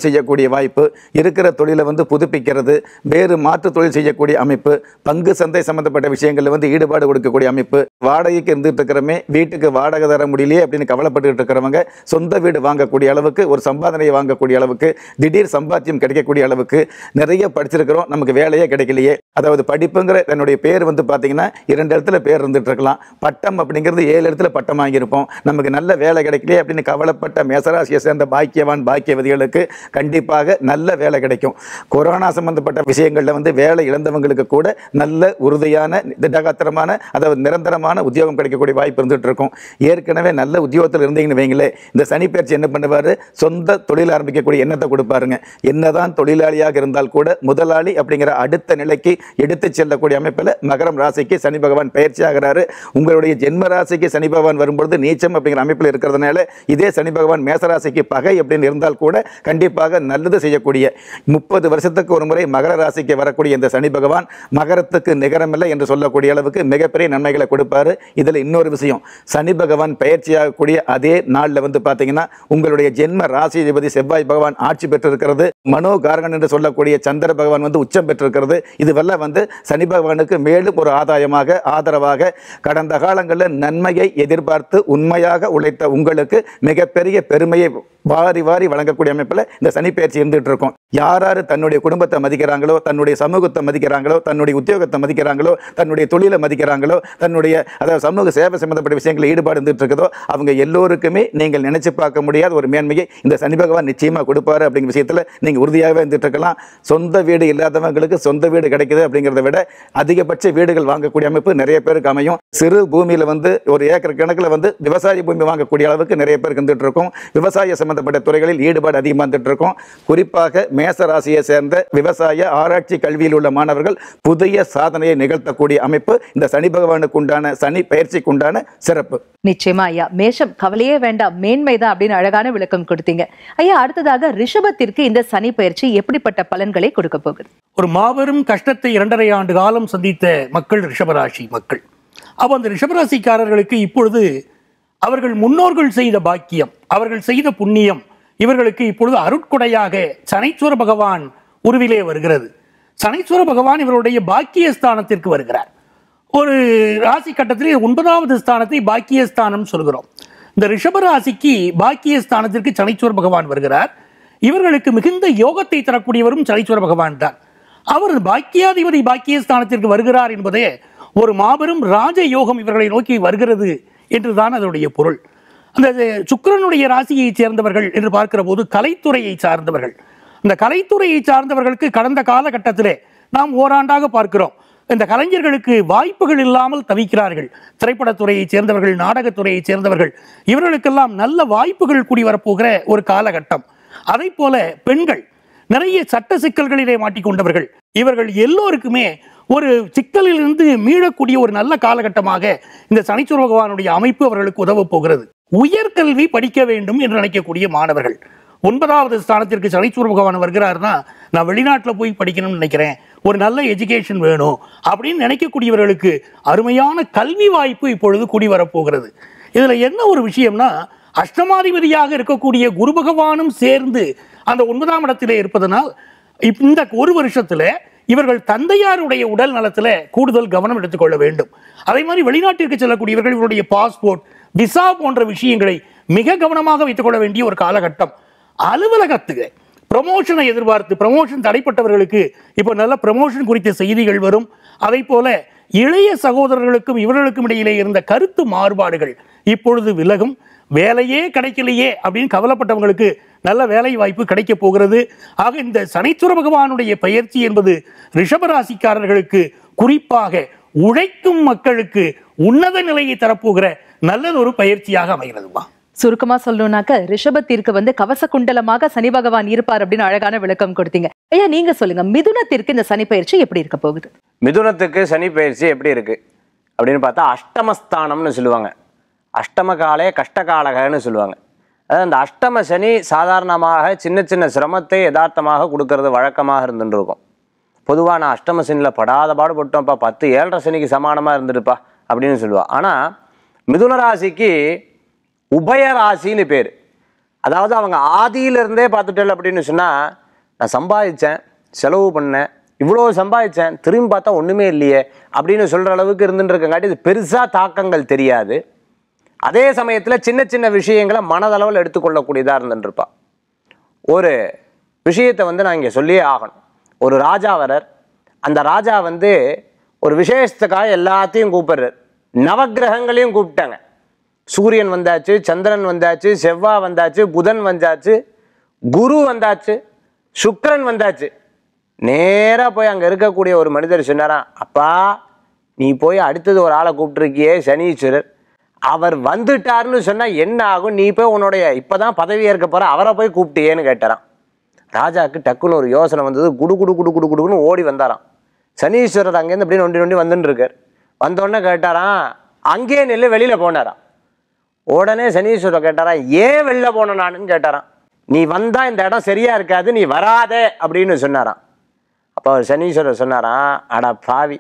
வாய்ப்பு இருக்கிற தொழிலை வந்து புதுப்பிக்கிறது வேறு மாற்று தொழில் செய்யக்கூடிய அமைப்பு பங்கு சந்தை சம்பந்தப்பட்ட விஷயங்களில் வந்து ஈடுபாடு கொடுக்கக்கூடிய அமைப்பு வாடகைக்கு இருந்துட்டு இருக்கிறமே வீட்டுக்கு வாடகை தர முடியலையே அப்படின்னு கவலைப்பட்டுட்டு இருக்கிறவங்க சொந்த வீடு வாங்கக்கூடிய அளவுக்கு ஒரு சம்பாதனையை வாங்கக்கூடிய அளவுக்கு திடீர் சம்பாத்தியம் கிடைக்கக்கூடிய அளவுக்கு நிறைய படிச்சிருக்கிறோம் நமக்கு வேலையே கிடைக்கலையே அதாவது படிப்புங்கிற தன்னுடைய பேர் வந்து பார்த்தீங்கன்னா இரண்டு இடத்துல பேர் இருந்துட்டு இருக்கலாம் பட்டம் அப்படிங்கிறது ஏழு இடத்துல பட்டம் வாங்கியிருப்போம் நமக்கு நல்ல வேலை கிடைக்கலையே அப்படின்னு கவலைப்பட்ட மேசராசியை சேர்ந்த பாக்கியவான் பாக்கியவதிகளுக்கு கண்டிப்பாக நல்ல வேலை கிடைக்கும் கொரோனா சம்பந்தப்பட்ட விஷயங்களில் வந்து வேலை இழந்தவங்களுக்கு கூட நல்ல உறுதியான திடகாத்திரமான அதாவது நிரந்தரமான உத்தியோகம் கிடைக்கக்கூடிய வாய்ப்பு இருந்துட்டு இருக்கும் ஏற்கனவே நல்ல உத்தியோகத்தில் இருந்தீங்கன்னு வைங்களேன் இந்த சனி பயிற்சி என்ன பண்ணுவார் சொந்த தொழில் ஆரம்பிக்கக்கூடிய எண்ணத்தை கொடுப்பாருங்க என்னதான் தொழிலாளியாக இருந்தால் கூட முதலாளி அப்படிங்கிற அடுத்த நிலைக்கு எடுத்து செல்லக்கூடிய அமைப்பில் மகரம் ராசிக்கு சனி பகவான் பயிற்சி ஆகிறாரு உங்களுடைய ஜென்ம ராசிக்கு சனி பகவான் வரும்பொழுது நீச்சம் அப்படிங்கிற அமைப்பில் இருக்கிறதுனால இதே சனி பகவான் மேசராசிக்கு பகை அப்படின்னு இருந்தால் கூட கண்டிப்பாக நல்லது செய்யக்கூடிய முப்பது வருஷத்துக்கு ஒரு முறை மகர ராசிக்கு வரக்கூடிய இந்த சனி பகவான் மகரத்துக்கு நிகரமில்லை என்று சொல்லக்கூடிய அளவுக்கு மிகப்பெரிய நன்மைகளை கொடுப்பாரு இதில் இன்னொரு விஷயம் சனி பகவான் பயிற்சியாகக்கூடிய அதே நாளில் வந்து பார்த்தீங்கன்னா உங்களுடைய ஜென்ம ராசி அதிபதி செவ்வாய் பகவான் ஆட்சி பெற்றிருக்கிறது மனோகாரகன் என்று சொல்லக்கூடிய சந்திர பகவான் வந்து உச்சம் பெற்றிருக்கிறது இதுவெல்லாம் வந்து சனி பகவானுக்கு மேலும் ஒரு ஆதாயமாக ஆதரவாக கடந்த காலங்களில் நன்மையை எதிர்பார்த்து உண்மையாக உழைத்த உங்களுக்கு மிகப்பெரிய பெருமையை வாரி வாரி வழங்கக்கூடிய அமைப்பில் இந்த சனி பயிற்சி இருந்துட்டு இருக்கும் யார் யார் தன்னுடைய குடும்பத்தை மதிக்கிறாங்களோ தன்னுடைய சமூகத்தை மதிக்கிறாங்களோ தன்னுடைய உத்தியோகத்தை மதிக்கிறாங்களோ தன்னுடைய தொழிலை மதிக்கிறாங்களோ தன்னுடைய அதாவது சமூக சேவை சம்பந்தப்பட்ட விஷயங்களில் ஈடுபாடு இருந்துட்டு இருக்குதோ அவங்க எல்லோருக்குமே நீங்கள் நினைச்சு பார்க்க முடியாத ஒரு மேன்மையை இந்த சனி பகவான் நிச்சயமாக கொடுப்பாரு அப்படிங்கிற விஷயத்தில் நீங்கள் உறுதியாகவே இருந்துட்டு இருக்கலாம் சொந்த வீடு இல்லாதவங்களுக்கு சொந்த வீடு கிடைக்குது அப்படிங்கிறத விட அதிகபட்ச வீடுகள் வாங்கக்கூடிய அமைப்பு நிறைய பேருக்கு அமையும் சிறு பூமியில் வந்து ஒரு ஏக்கர் கணக்கில் வந்து விவசாய பூமி வாங்கக்கூடிய அளவுக்கு நிறைய பேருக்கு இருந்துட்டு இருக்கும் விவசாய சம்பந்தப்பட்ட துறைகளில் ஈடுபாடு அதிகமாக இருந்துட்டு இருக்கும் குறிப்பாக மேச ராசியை சேர்ந்த விவசாய ஆராய்ச்சி கல்வியில் உள்ள மாணவர்கள் புதிய சாதனையை நிகழ்த்தக்கூடிய அமைப்பு இந்த சனி பகவானுக்கு உண்டான சனி பயிற்சிக்கு உண்டான சிறப்பு நிச்சயமா ஐயா மேஷம் கவலையே வேண்டாம் மேன்மைதான் அப்படின்னு அழகான விளக்கம் கொடுத்தீங்க ஐயா அடுத்ததாக ரிஷபத்திற்கு இந்த சனி பயிற்சி எப்படிப்பட்ட பலன்களை கொடுக்க போகுது ஒரு மாபெரும் கஷ்டத்தை இரண்டரை ஆண்டு காலம் சந்தித்த மக்கள் ரிஷபராசி மக்கள் அப்போ அந்த ரிஷபராசிக்காரர்களுக்கு இப்பொழுது அவர்கள் முன்னோர்கள் செய்த பாக்கியம் அவர்கள் செய்த புண்ணியம் இவர்களுக்கு இப்பொழுது அருட்கொடையாக சனீஸ்வர பகவான் உருவிலே வருகிறது சனீஸ்வர பகவான் இவருடைய பாக்கியஸ்தானத்திற்கு வருகிறார் ஒரு ராசி கட்டத்திலே ஒன்பதாவது ஸ்தானத்தை பாக்கியஸ்தானம் சொல்கிறோம் இந்த ரிஷப ராசிக்கு பாக்கியஸ்தானத்திற்கு சனீஸ்வர பகவான் வருகிறார் இவர்களுக்கு மிகுந்த யோகத்தை தரக்கூடியவரும் சனீஸ்வர பகவான் தான் அவர் பாக்கியாதிபதி பாக்கியஸ்தானத்திற்கு வருகிறார் என்பதே ஒரு மாபெரும் ராஜ யோகம் இவர்களை நோக்கி வருகிறது என்றுதான் அதனுடைய பொருள் அந்த சுக்கிரனுடைய ராசியை சேர்ந்தவர்கள் என்று பார்க்கிற போது கலைத்துறையை சார்ந்தவர்கள் அந்த கலைத்துறையை சார்ந்தவர்களுக்கு கடந்த காலகட்டத்திலே நாம் ஓராண்டாக பார்க்கிறோம் இந்த கலைஞர்களுக்கு வாய்ப்புகள் இல்லாமல் தவிக்கிறார்கள் திரைப்படத்துறையைச் சேர்ந்தவர்கள் நாடகத்துறையைச் சேர்ந்தவர்கள் இவர்களுக்கெல்லாம் நல்ல வாய்ப்புகள் கூடி வரப்போகிற ஒரு காலகட்டம் அதை போல பெண்கள் நிறைய சட்ட சிக்கல்களிலே மாட்டிக்கொண்டவர்கள் இவர்கள் எல்லோருக்குமே ஒரு சிக்கலிலிருந்து மீளக்கூடிய ஒரு நல்ல காலகட்டமாக இந்த சனிச்சுர பகவானுடைய அமைப்பு அவர்களுக்கு உதவப் போகிறது உயர்கல்வி படிக்க வேண்டும் என்று நினைக்கக்கூடிய மாணவர்கள் ஒன்பதாவது ஸ்தானத்திற்கு சனிச்சுர பகவான் வருகிறாருன்னா நான் வெளிநாட்டில் போய் படிக்கணும்னு நினைக்கிறேன் ஒரு நல்ல எஜுகேஷன் வேணும் அப்படின்னு நினைக்கக்கூடியவர்களுக்கு அருமையான கல்வி வாய்ப்பு இப்பொழுது கூடி வரப்போகிறது இதுல என்ன ஒரு விஷயம்னா அஷ்டமாதிபதியாக இருக்கக்கூடிய குரு பகவானும் சேர்ந்து அந்த ஒன்பதாம் இடத்திலே இருப்பதனால் இப்ப இந்த ஒரு வருஷத்துல இவர்கள் தந்தையாருடைய உடல் நலத்துல கூடுதல் கவனம் எடுத்துக்கொள்ள வேண்டும் அதே மாதிரி வெளிநாட்டிற்கு செல்லக்கூடியவர்கள் இவருடைய பாஸ்போர்ட் விசா போன்ற விஷயங்களை மிக கவனமாக வைத்துக் கொள்ள வேண்டிய ஒரு காலகட்டம் அலுவலகத்துக்கு ப்ரமோஷனை எதிர்பார்த்து ப்ரமோஷன் தடைப்பட்டவர்களுக்கு இப்போ நல்ல ப்ரமோஷன் குறித்த செய்திகள் வரும் அதை போல இளைய சகோதரர்களுக்கும் இவர்களுக்கும் இடையிலே இருந்த கருத்து மாறுபாடுகள் இப்பொழுது விலகும் வேலையே கிடைக்கலையே அப்படின்னு கவலைப்பட்டவங்களுக்கு நல்ல வேலை வாய்ப்பு கிடைக்க போகிறது ஆக இந்த சனீஸ்வர பகவானுடைய பயிற்சி என்பது ரிஷபராசிக்காரர்களுக்கு குறிப்பாக உழைக்கும் மக்களுக்கு உன்னத நிலையை தரப்போகிற நல்லதொரு பயிற்சியாக அமைகிறதுமா சுருக்கமா சொல்லணும்னாக்க ரிஷபத்திற்கு வந்து கவச குண்டலமாக சனி பகவான் இருப்பார் அப்படின்னு அழகான விளக்கம் கொடுத்தீங்க ஐயா நீங்க சொல்லுங்க மிதுனத்திற்கு இந்த சனி பயிற்சி எப்படி இருக்க போகுது மிதுனத்துக்கு சனி பயிற்சி எப்படி இருக்கு அப்படின்னு பார்த்தா அஷ்டமஸ்தானம்னு சொல்லுவாங்க அஷ்டம காலே கஷ்டகாலகன்னு சொல்லுவாங்க அதாவது அந்த அஷ்டம சனி சாதாரணமாக சின்ன சின்ன சிரமத்தை யதார்த்தமாக கொடுக்கறது வழக்கமாக இருந்துட்டு இருக்கும் பொதுவாக நான் அஷ்டம சனியில் படாத பாடுபட்டோம்ப்பா பத்து ஏழரை சனிக்கு சமானமாக இருந்துட்டுப்பா அப்படின்னு சொல்லுவா ஆனால் மிதுன ராசிக்கு உபய ராசின்னு பேர் அதாவது அவங்க ஆதியிலிருந்தே பார்த்துட்டல் அப்படின்னு சொன்னால் நான் சம்பாதிச்சேன் செலவு பண்ணேன் இவ்வளோ சம்பாதிச்சேன் திரும்பி பார்த்தா ஒன்றுமே இல்லையே அப்படின்னு சொல்கிற அளவுக்கு இருந்துட்டு இருக்கங்காட்டி இது பெருசாக தாக்கங்கள் தெரியாது அதே சமயத்தில் சின்ன சின்ன விஷயங்களை மனதளவில் எடுத்துக்கொள்ளக்கூடியதாக இருந்துட்டுருப்பா ஒரு விஷயத்தை வந்து நான் இங்கே சொல்லியே ஆகணும் ஒரு ராஜா வரார் அந்த ராஜா வந்து ஒரு விசேஷத்துக்காக எல்லாத்தையும் கூப்பிடுறார் நவக்கிரகங்களையும் கூப்பிட்டாங்க சூரியன் வந்தாச்சு சந்திரன் வந்தாச்சு செவ்வாய் வந்தாச்சு புதன் வந்தாச்சு குரு வந்தாச்சு சுக்கிரன் வந்தாச்சு நேராக போய் அங்கே இருக்கக்கூடிய ஒரு மனிதர் சொன்னாராம் அப்பா நீ போய் அடுத்தது ஒரு ஆளை கூப்பிட்டுருக்கியே சனீஸ்வரர் அவர் வந்துட்டாருன்னு சொன்னால் என்ன ஆகும் நீ போய் உன்னுடைய இப்போதான் பதவி ஏற்க போகிற அவரை போய் கூப்பிட்டியேன்னு கேட்டாராம் ராஜாவுக்கு டக்குன்னு ஒரு யோசனை வந்தது குடு குடு குடு குடு குடுன்னு ஓடி வந்தாராம் சனீஸ்வரர் அங்கேருந்து அப்படியே நொண்டி நொண்டி வந்துட்டு இருக்கார் வந்தோடனே கேட்டாராம் அங்கேயே நில்லு வெளியில் போனாராம் உடனே சனீஸ்வரர் கேட்டாராம் ஏன் வெளில போன நானுன்னு கேட்டாராம் நீ வந்தா இந்த இடம் சரியா இருக்காது நீ வராதே அப்படின்னு சொன்னாராம் அப்போ அவர் சனீஸ்வரர் சொன்னாராம் அட பாவி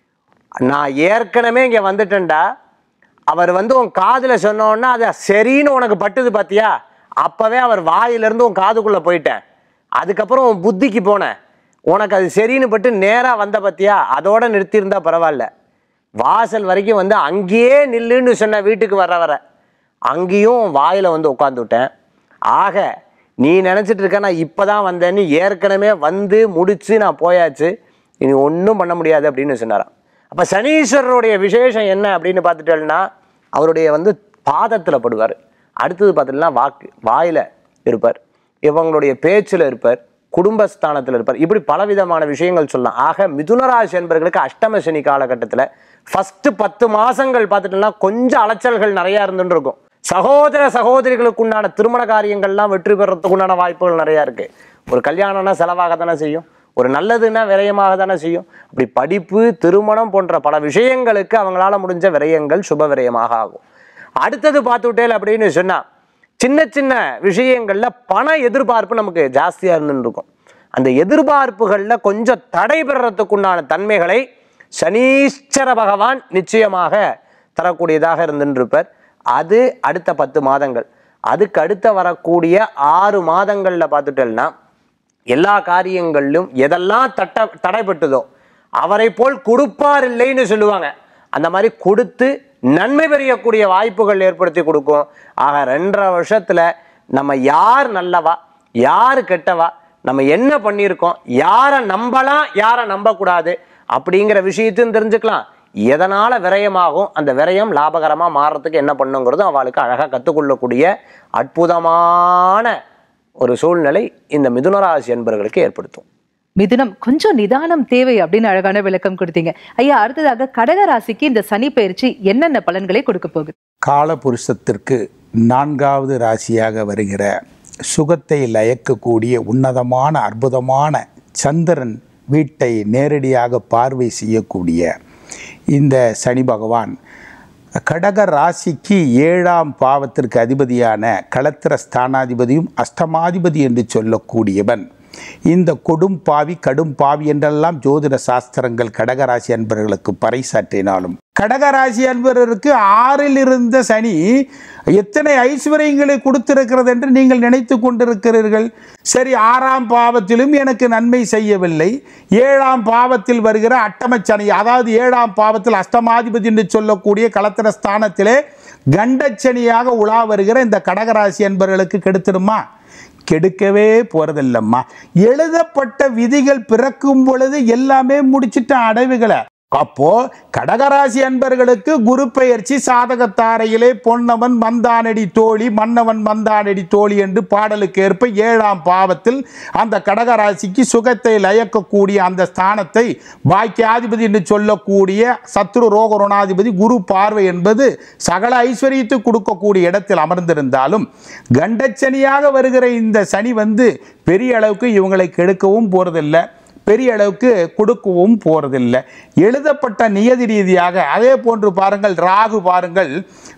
நான் ஏற்கனவே இங்கே வந்துட்டேன்டா அவர் வந்து உன் காதில் சொன்னோன்னா அது சரின்னு உனக்கு பட்டுது பார்த்தியா அப்போவே அவர் வாயிலிருந்து உன் காதுக்குள்ளே போயிட்டேன் அதுக்கப்புறம் உன் புத்திக்கு போனேன் உனக்கு அது சரின்னு பட்டு நேராக வந்த பார்த்தியா அதோட நிறுத்தியிருந்தா பரவாயில்ல வாசல் வரைக்கும் வந்து அங்கேயே நில்லுன்னு சொன்ன வீட்டுக்கு வர வர அங்கேயும் வாயில் வந்து உட்காந்து விட்டேன் ஆக நீ நினச்சிட்டு இருக்க நான் இப்போ தான் வந்தேன்னு ஏற்கனவே வந்து முடிச்சு நான் போயாச்சு இனி ஒன்றும் பண்ண முடியாது அப்படின்னு சொன்னாராம் அப்போ சனீஸ்வரருடைய விசேஷம் என்ன அப்படின்னு பார்த்துட்டேன்னா அவருடைய வந்து பாதத்தில் படுவார் அடுத்தது பார்த்துட்டுனா வாக்கு வாயில் இருப்பார் இவங்களுடைய பேச்சில் இருப்பார் குடும்பஸ்தானத்தில் இருப்பார் இப்படி பலவிதமான விஷயங்கள் சொல்லலாம் ஆக மிதுனராசி என்பவர்களுக்கு அஷ்டம சனி காலகட்டத்தில் ஃபஸ்ட்டு பத்து மாதங்கள் பார்த்துட்டோம்னா கொஞ்சம் அலைச்சல்கள் நிறையா இருந்துட்டு இருக்கும் சகோதர சகோதரிகளுக்கு உண்டான திருமண காரியங்கள்லாம் வெற்றி பெறத்துக்கு உண்டான வாய்ப்புகள் நிறையா இருக்குது ஒரு கல்யாணம்னா செலவாக தானே செய்யும் ஒரு நல்லதுன்னா விரயமாக தானே செய்யும் அப்படி படிப்பு திருமணம் போன்ற பல விஷயங்களுக்கு அவங்களால முடிஞ்ச விரயங்கள் சுப விரயமாக ஆகும் அடுத்தது பார்த்துட்டேல் அப்படின்னு சொன்னா சின்ன சின்ன விஷயங்கள்ல பண எதிர்பார்ப்பு நமக்கு ஜாஸ்தியா இருந்துன்னு இருக்கும் அந்த எதிர்பார்ப்புகள்ல கொஞ்சம் தடை பெறத்துக்குண்டான தன்மைகளை சனீஸ்வர பகவான் நிச்சயமாக தரக்கூடியதாக இருந்துன்னு இருப்பார் அது அடுத்த பத்து மாதங்கள் அதுக்கு அடுத்த வரக்கூடிய ஆறு மாதங்கள்ல பார்த்துட்டேன்னா எல்லா காரியங்களிலும் எதெல்லாம் தட்ட தடைப்பட்டதோ அவரை போல் கொடுப்பார் இல்லைன்னு சொல்லுவாங்க அந்த மாதிரி கொடுத்து நன்மை பெறக்கூடிய வாய்ப்புகள் ஏற்படுத்தி கொடுக்கும் ஆக ரெண்டரை வருஷத்துல நம்ம யார் நல்லவா யார் கெட்டவா நம்ம என்ன பண்ணியிருக்கோம் யாரை நம்பலாம் யாரை நம்பக்கூடாது அப்படிங்கிற விஷயத்தையும் தெரிஞ்சுக்கலாம் எதனால விரயமாகும் அந்த விரயம் லாபகரமா மாறுறதுக்கு என்ன பண்ணுங்கிறதும் அவளுக்கு அழகா கற்றுக்கொள்ளக்கூடிய அற்புதமான ஒரு சூழ்நிலை இந்த மிதுனராசி என்பவர்களுக்கு ஏற்படுத்தும் மிதுனம் கொஞ்சம் நிதானம் தேவை அப்படின்னு அழகான விளக்கம் கொடுத்தீங்க ஐயா அடுத்ததாக கடக ராசிக்கு இந்த சனி பயிற்சி என்னென்ன பலன்களை கொடுக்க போகுது காலபுருஷத்திற்கு நான்காவது ராசியாக வருகிற சுகத்தை லயக்கக்கூடிய உன்னதமான அற்புதமான சந்திரன் வீட்டை நேரடியாக பார்வை செய்யக்கூடிய இந்த சனி பகவான் கடக ராசிக்கு ஏழாம் பாவத்திற்கு அதிபதியான களத்திர ஸ்தானாதிபதியும் அஷ்டமாதிபதி என்று சொல்லக்கூடியவன் இந்த கொடும் பாவி கடும் பாவி என்றெல்லாம் ஜோதிட சாஸ்திரங்கள் கடகராசி அன்பர்களுக்கு பறைசாற்றினாலும் கடகராசி அன்பர்களுக்கு ஆறில் இருந்த சனி எத்தனை ஐஸ்வர்யங்களை கொடுத்திருக்கிறது என்று நீங்கள் நினைத்து கொண்டிருக்கிறீர்கள் சரி ஆறாம் பாவத்திலும் எனக்கு நன்மை செய்யவில்லை ஏழாம் பாவத்தில் வருகிற அட்டமச்சனி அதாவது ஏழாம் பாவத்தில் அஷ்டமாதிபதி என்று சொல்லக்கூடிய களத்திர ஸ்தானத்திலே கண்டச்சனியாக உலா வருகிற இந்த கடகராசி என்பவர்களுக்கு கெடுத்துடுமா கெடுக்கவே போறதில்லம்மா எழுதப்பட்ட விதிகள் பிறக்கும் பொழுது எல்லாமே முடிச்சிட்ட அடைவுகளை அப்போ கடகராசி அன்பர்களுக்கு குரு பெயர்ச்சி சாதகத்தாரையிலே பொன்னவன் மந்தானடி தோழி மன்னவன் மந்தானடி தோழி என்று பாடலுக்கு ஏற்ப ஏழாம் பாவத்தில் அந்த கடகராசிக்கு சுகத்தை லயக்கக்கூடிய அந்த ஸ்தானத்தை பாக்கியாதிபதி என்று சொல்லக்கூடிய சத்ரு ரோகருணாதிபதி குரு பார்வை என்பது சகல ஐஸ்வர்யத்தை கொடுக்கக்கூடிய இடத்தில் அமர்ந்திருந்தாலும் கண்டச்சனியாக வருகிற இந்த சனி வந்து பெரிய அளவுக்கு இவங்களை கெடுக்கவும் போறதில்லை பெரிய அளவுக்கு கொடுக்கவும் போறதில்லை எழுதப்பட்ட நியதி ரீதியாக அதே போன்று பாருங்கள் ராகு பாருங்கள்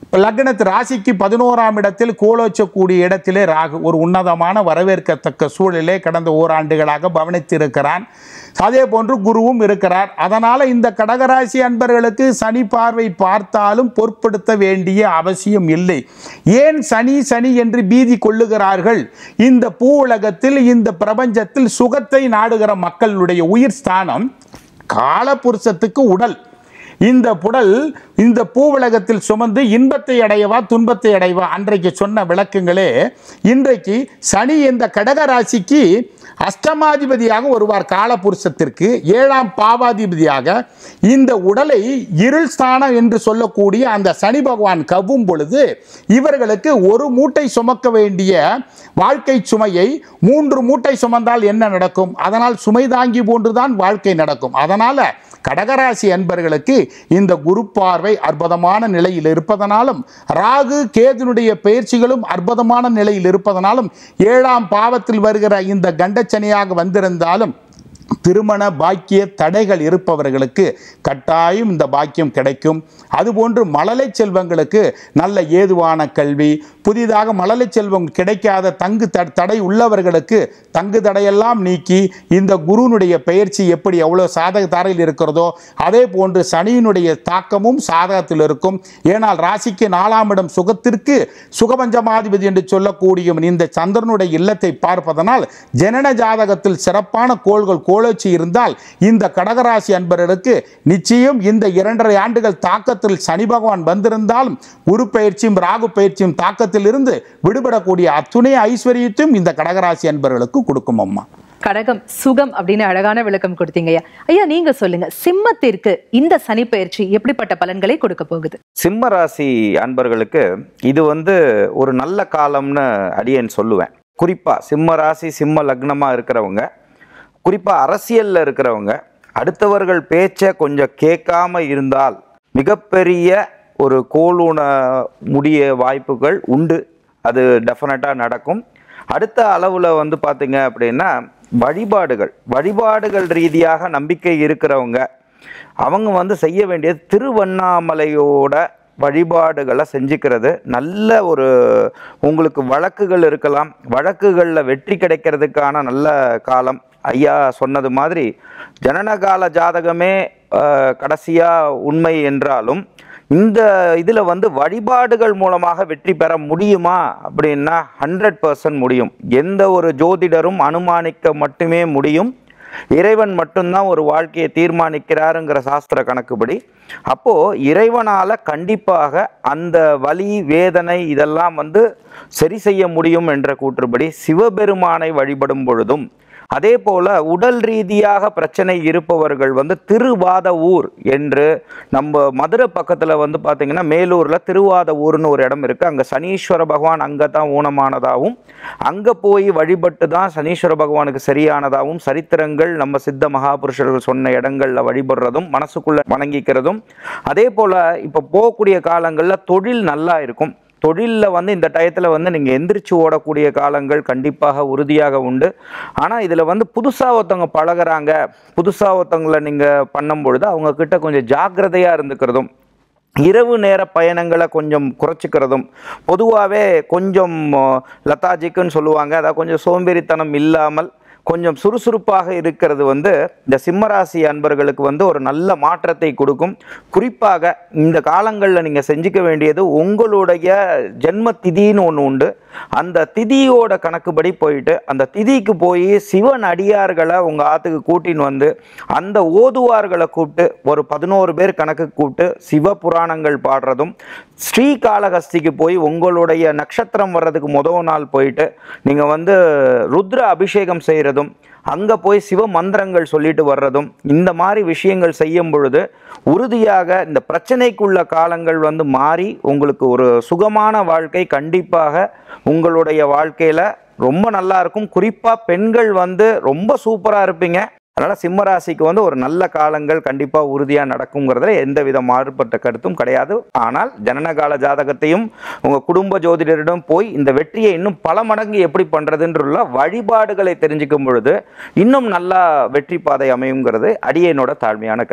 இப்ப லக்னத்து ராசிக்கு பதினோராம் இடத்தில் கோலோச்சக்கூடிய இடத்திலே ராகு ஒரு உன்னதமான வரவேற்கத்தக்க சூழலே கடந்த ஓராண்டுகளாக பவனித்திருக்கிறான் அதே போன்று குருவும் இருக்கிறார் அதனால இந்த கடகராசி அன்பர்களுக்கு சனி பார்வை பார்த்தாலும் பொருட்படுத்த வேண்டிய அவசியம் இல்லை ஏன் சனி சனி என்று பீதி கொள்ளுகிறார்கள் இந்த பூ உலகத்தில் இந்த பிரபஞ்சத்தில் சுகத்தை நாடுகிற மக்களுடைய உயிர் ஸ்தானம் காலபுருஷத்துக்கு உடல் இந்த புடல் இந்த பூவுலகத்தில் சுமந்து இன்பத்தை அடையவா துன்பத்தை அடையவா அன்றைக்கு சொன்ன விளக்கங்களே இன்றைக்கு சனி இந்த கடக ராசிக்கு அஷ்டமாதிபதியாக வருவார் காலபுருஷத்திற்கு ஏழாம் பாவாதிபதியாக இந்த உடலை இருள் ஸ்தானம் என்று சொல்லக்கூடிய அந்த சனி பகவான் கவ்வும் பொழுது இவர்களுக்கு ஒரு மூட்டை சுமக்க வேண்டிய வாழ்க்கை சுமையை மூன்று மூட்டை சுமந்தால் என்ன நடக்கும் அதனால் சுமை தாங்கி போன்றுதான் வாழ்க்கை நடக்கும் அதனால கடகராசி அன்பர்களுக்கு இந்த குரு பார்வை அற்புதமான நிலையில் இருப்பதனாலும் ராகு கேதுனுடைய பயிற்சிகளும் அற்புதமான நிலையில் இருப்பதனாலும் ஏழாம் பாவத்தில் வருகிற இந்த கண்டச்சனியாக வந்திருந்தாலும் திருமண பாக்கிய தடைகள் இருப்பவர்களுக்கு கட்டாயம் இந்த பாக்கியம் கிடைக்கும் அதுபோன்று மழலை செல்வங்களுக்கு நல்ல ஏதுவான கல்வி புதிதாக மழலை செல்வம் கிடைக்காத தங்கு த- தடை உள்ளவர்களுக்கு தங்கு தடையெல்லாம் நீக்கி இந்த குருனுடைய பயிற்சி எப்படி எவ்வளோ சாதக தாரையில் இருக்கிறதோ அதே போன்று சனியினுடைய தாக்கமும் சாதகத்தில் இருக்கும் ஏனால் ராசிக்கு நாலாம் இடம் சுகத்திற்கு சுகபஞ்சமாதிபதி என்று சொல்லக்கூடிய இந்த சந்திரனுடைய இல்லத்தை பார்ப்பதனால் ஜனன ஜாதகத்தில் சிறப்பான கோள்கள் கோலோச்சி இருந்தால் இந்த கடகராசி அன்பர்களுக்கு நிச்சயம் இந்த இரண்டரை ஆண்டுகள் தாக்கத்தில் சனி பகவான் வந்திருந்தாலும் குரு பயிற்சியும் ராகு பயிற்சியும் தாக்கத்தில் இருந்து விடுபடக்கூடிய அத்துணை ஐஸ்வர்யத்தையும் இந்த கடகராசி அன்பர்களுக்கு கொடுக்கும் அம்மா கடகம் சுகம் அப்படின்னு அழகான விளக்கம் கொடுத்தீங்க ஐயா ஐயா நீங்க சொல்லுங்க சிம்மத்திற்கு இந்த சனி பயிற்சி எப்படிப்பட்ட பலன்களை கொடுக்க போகுது சிம்ம ராசி அன்பர்களுக்கு இது வந்து ஒரு நல்ல காலம்னு அடியேன் சொல்லுவேன் குறிப்பாக சிம்ம ராசி சிம்ம லக்னமாக இருக்கிறவங்க குறிப்பாக அரசியலில் இருக்கிறவங்க அடுத்தவர்கள் பேச்சை கொஞ்சம் கேட்காம இருந்தால் மிகப்பெரிய ஒரு கோலூன முடிய வாய்ப்புகள் உண்டு அது டெஃபினட்டாக நடக்கும் அடுத்த அளவில் வந்து பார்த்தீங்க அப்படின்னா வழிபாடுகள் வழிபாடுகள் ரீதியாக நம்பிக்கை இருக்கிறவங்க அவங்க வந்து செய்ய வேண்டியது திருவண்ணாமலையோட வழிபாடுகளை செஞ்சுக்கிறது நல்ல ஒரு உங்களுக்கு வழக்குகள் இருக்கலாம் வழக்குகளில் வெற்றி கிடைக்கிறதுக்கான நல்ல காலம் ஐயா சொன்னது மாதிரி ஜனனகால ஜாதகமே கடைசியாக உண்மை என்றாலும் இந்த இதில் வந்து வழிபாடுகள் மூலமாக வெற்றி பெற முடியுமா அப்படின்னா ஹண்ட்ரட் பர்சன்ட் முடியும் எந்த ஒரு ஜோதிடரும் அனுமானிக்க மட்டுமே முடியும் இறைவன் மட்டும்தான் ஒரு வாழ்க்கையை தீர்மானிக்கிறாருங்கிற சாஸ்திர கணக்குப்படி அப்போ இறைவனால கண்டிப்பாக அந்த வலி வேதனை இதெல்லாம் வந்து சரி செய்ய முடியும் என்ற கூற்றுப்படி சிவபெருமானை வழிபடும் பொழுதும் அதே போல உடல் ரீதியாக பிரச்சனை இருப்பவர்கள் வந்து திருவாத ஊர் என்று நம்ம மதுரை பக்கத்தில் வந்து பார்த்தீங்கன்னா மேலூரில் திருவாத ஊர்னு ஒரு இடம் இருக்குது அங்கே சனீஸ்வர பகவான் அங்கே தான் ஊனமானதாகவும் அங்கே போய் வழிபட்டு தான் சனீஸ்வர பகவானுக்கு சரியானதாகவும் சரித்திரங்கள் நம்ம சித்த மகாபுருஷர்கள் சொன்ன இடங்களில் வழிபடுறதும் மனசுக்குள்ளே வணங்கிக்கிறதும் அதே போல் இப்போ போகக்கூடிய காலங்களில் தொழில் நல்லா இருக்கும் தொழிலில் வந்து இந்த டயத்தில் வந்து நீங்கள் எந்திரிச்சு ஓடக்கூடிய காலங்கள் கண்டிப்பாக உறுதியாக உண்டு ஆனால் இதில் வந்து புதுசாக ஒருத்தவங்க பழகுறாங்க புதுசாக ஒருத்தவங்களை நீங்கள் பண்ணும் பொழுது அவங்க கிட்ட கொஞ்சம் ஜாக்கிரதையாக இருந்துக்கிறதும் இரவு நேர பயணங்களை கொஞ்சம் குறைச்சிக்கிறதும் பொதுவாகவே கொஞ்சம் லத்தாஜிக்குன்னு சொல்லுவாங்க அதாவது கொஞ்சம் சோம்பேறித்தனம் இல்லாமல் கொஞ்சம் சுறுசுறுப்பாக இருக்கிறது வந்து இந்த சிம்மராசி அன்பர்களுக்கு வந்து ஒரு நல்ல மாற்றத்தை கொடுக்கும் குறிப்பாக இந்த காலங்களில் நீங்கள் செஞ்சுக்க வேண்டியது உங்களுடைய ஜென்ம திதின்னு ஒன்று உண்டு அந்த திதியோட கணக்குப்படி போயிட்டு அந்த திதிக்கு போய் சிவன் அடியார்களை உங்கள் ஆற்றுக்கு கூட்டின்னு வந்து அந்த ஓதுவார்களை கூப்பிட்டு ஒரு பதினோரு பேர் கணக்கு கூப்பிட்டு சிவ புராணங்கள் பாடுறதும் ஸ்ரீகாளஹஸ்திக்கு போய் உங்களுடைய நட்சத்திரம் வர்றதுக்கு முதல் நாள் போயிட்டு நீங்கள் வந்து ருத்ர அபிஷேகம் செய்கிறதும் அங்கே போய் சிவ மந்திரங்கள் சொல்லிட்டு வர்றதும் இந்த மாதிரி விஷயங்கள் செய்யும் பொழுது உறுதியாக இந்த பிரச்சனைக்குள்ள காலங்கள் வந்து மாறி உங்களுக்கு ஒரு சுகமான வாழ்க்கை கண்டிப்பாக உங்களுடைய வாழ்க்கையில் ரொம்ப நல்லா இருக்கும் குறிப்பாக பெண்கள் வந்து ரொம்ப சூப்பராக இருப்பீங்க அதனால் சிம்மராசிக்கு வந்து ஒரு நல்ல காலங்கள் கண்டிப்பாக உறுதியாக நடக்குங்கிறதுல எந்த வித மாறுபட்ட கருத்தும் கிடையாது ஆனால் ஜனனகால ஜாதகத்தையும் உங்கள் குடும்ப ஜோதிடரிடம் போய் இந்த வெற்றியை இன்னும் பல மடங்கு எப்படி பண்ணுறதுன்ற வழிபாடுகளை தெரிஞ்சுக்கும் பொழுது இன்னும் நல்லா வெற்றி பாதை அமையுங்கிறது அடியேனோட தாழ்மையான கருத்து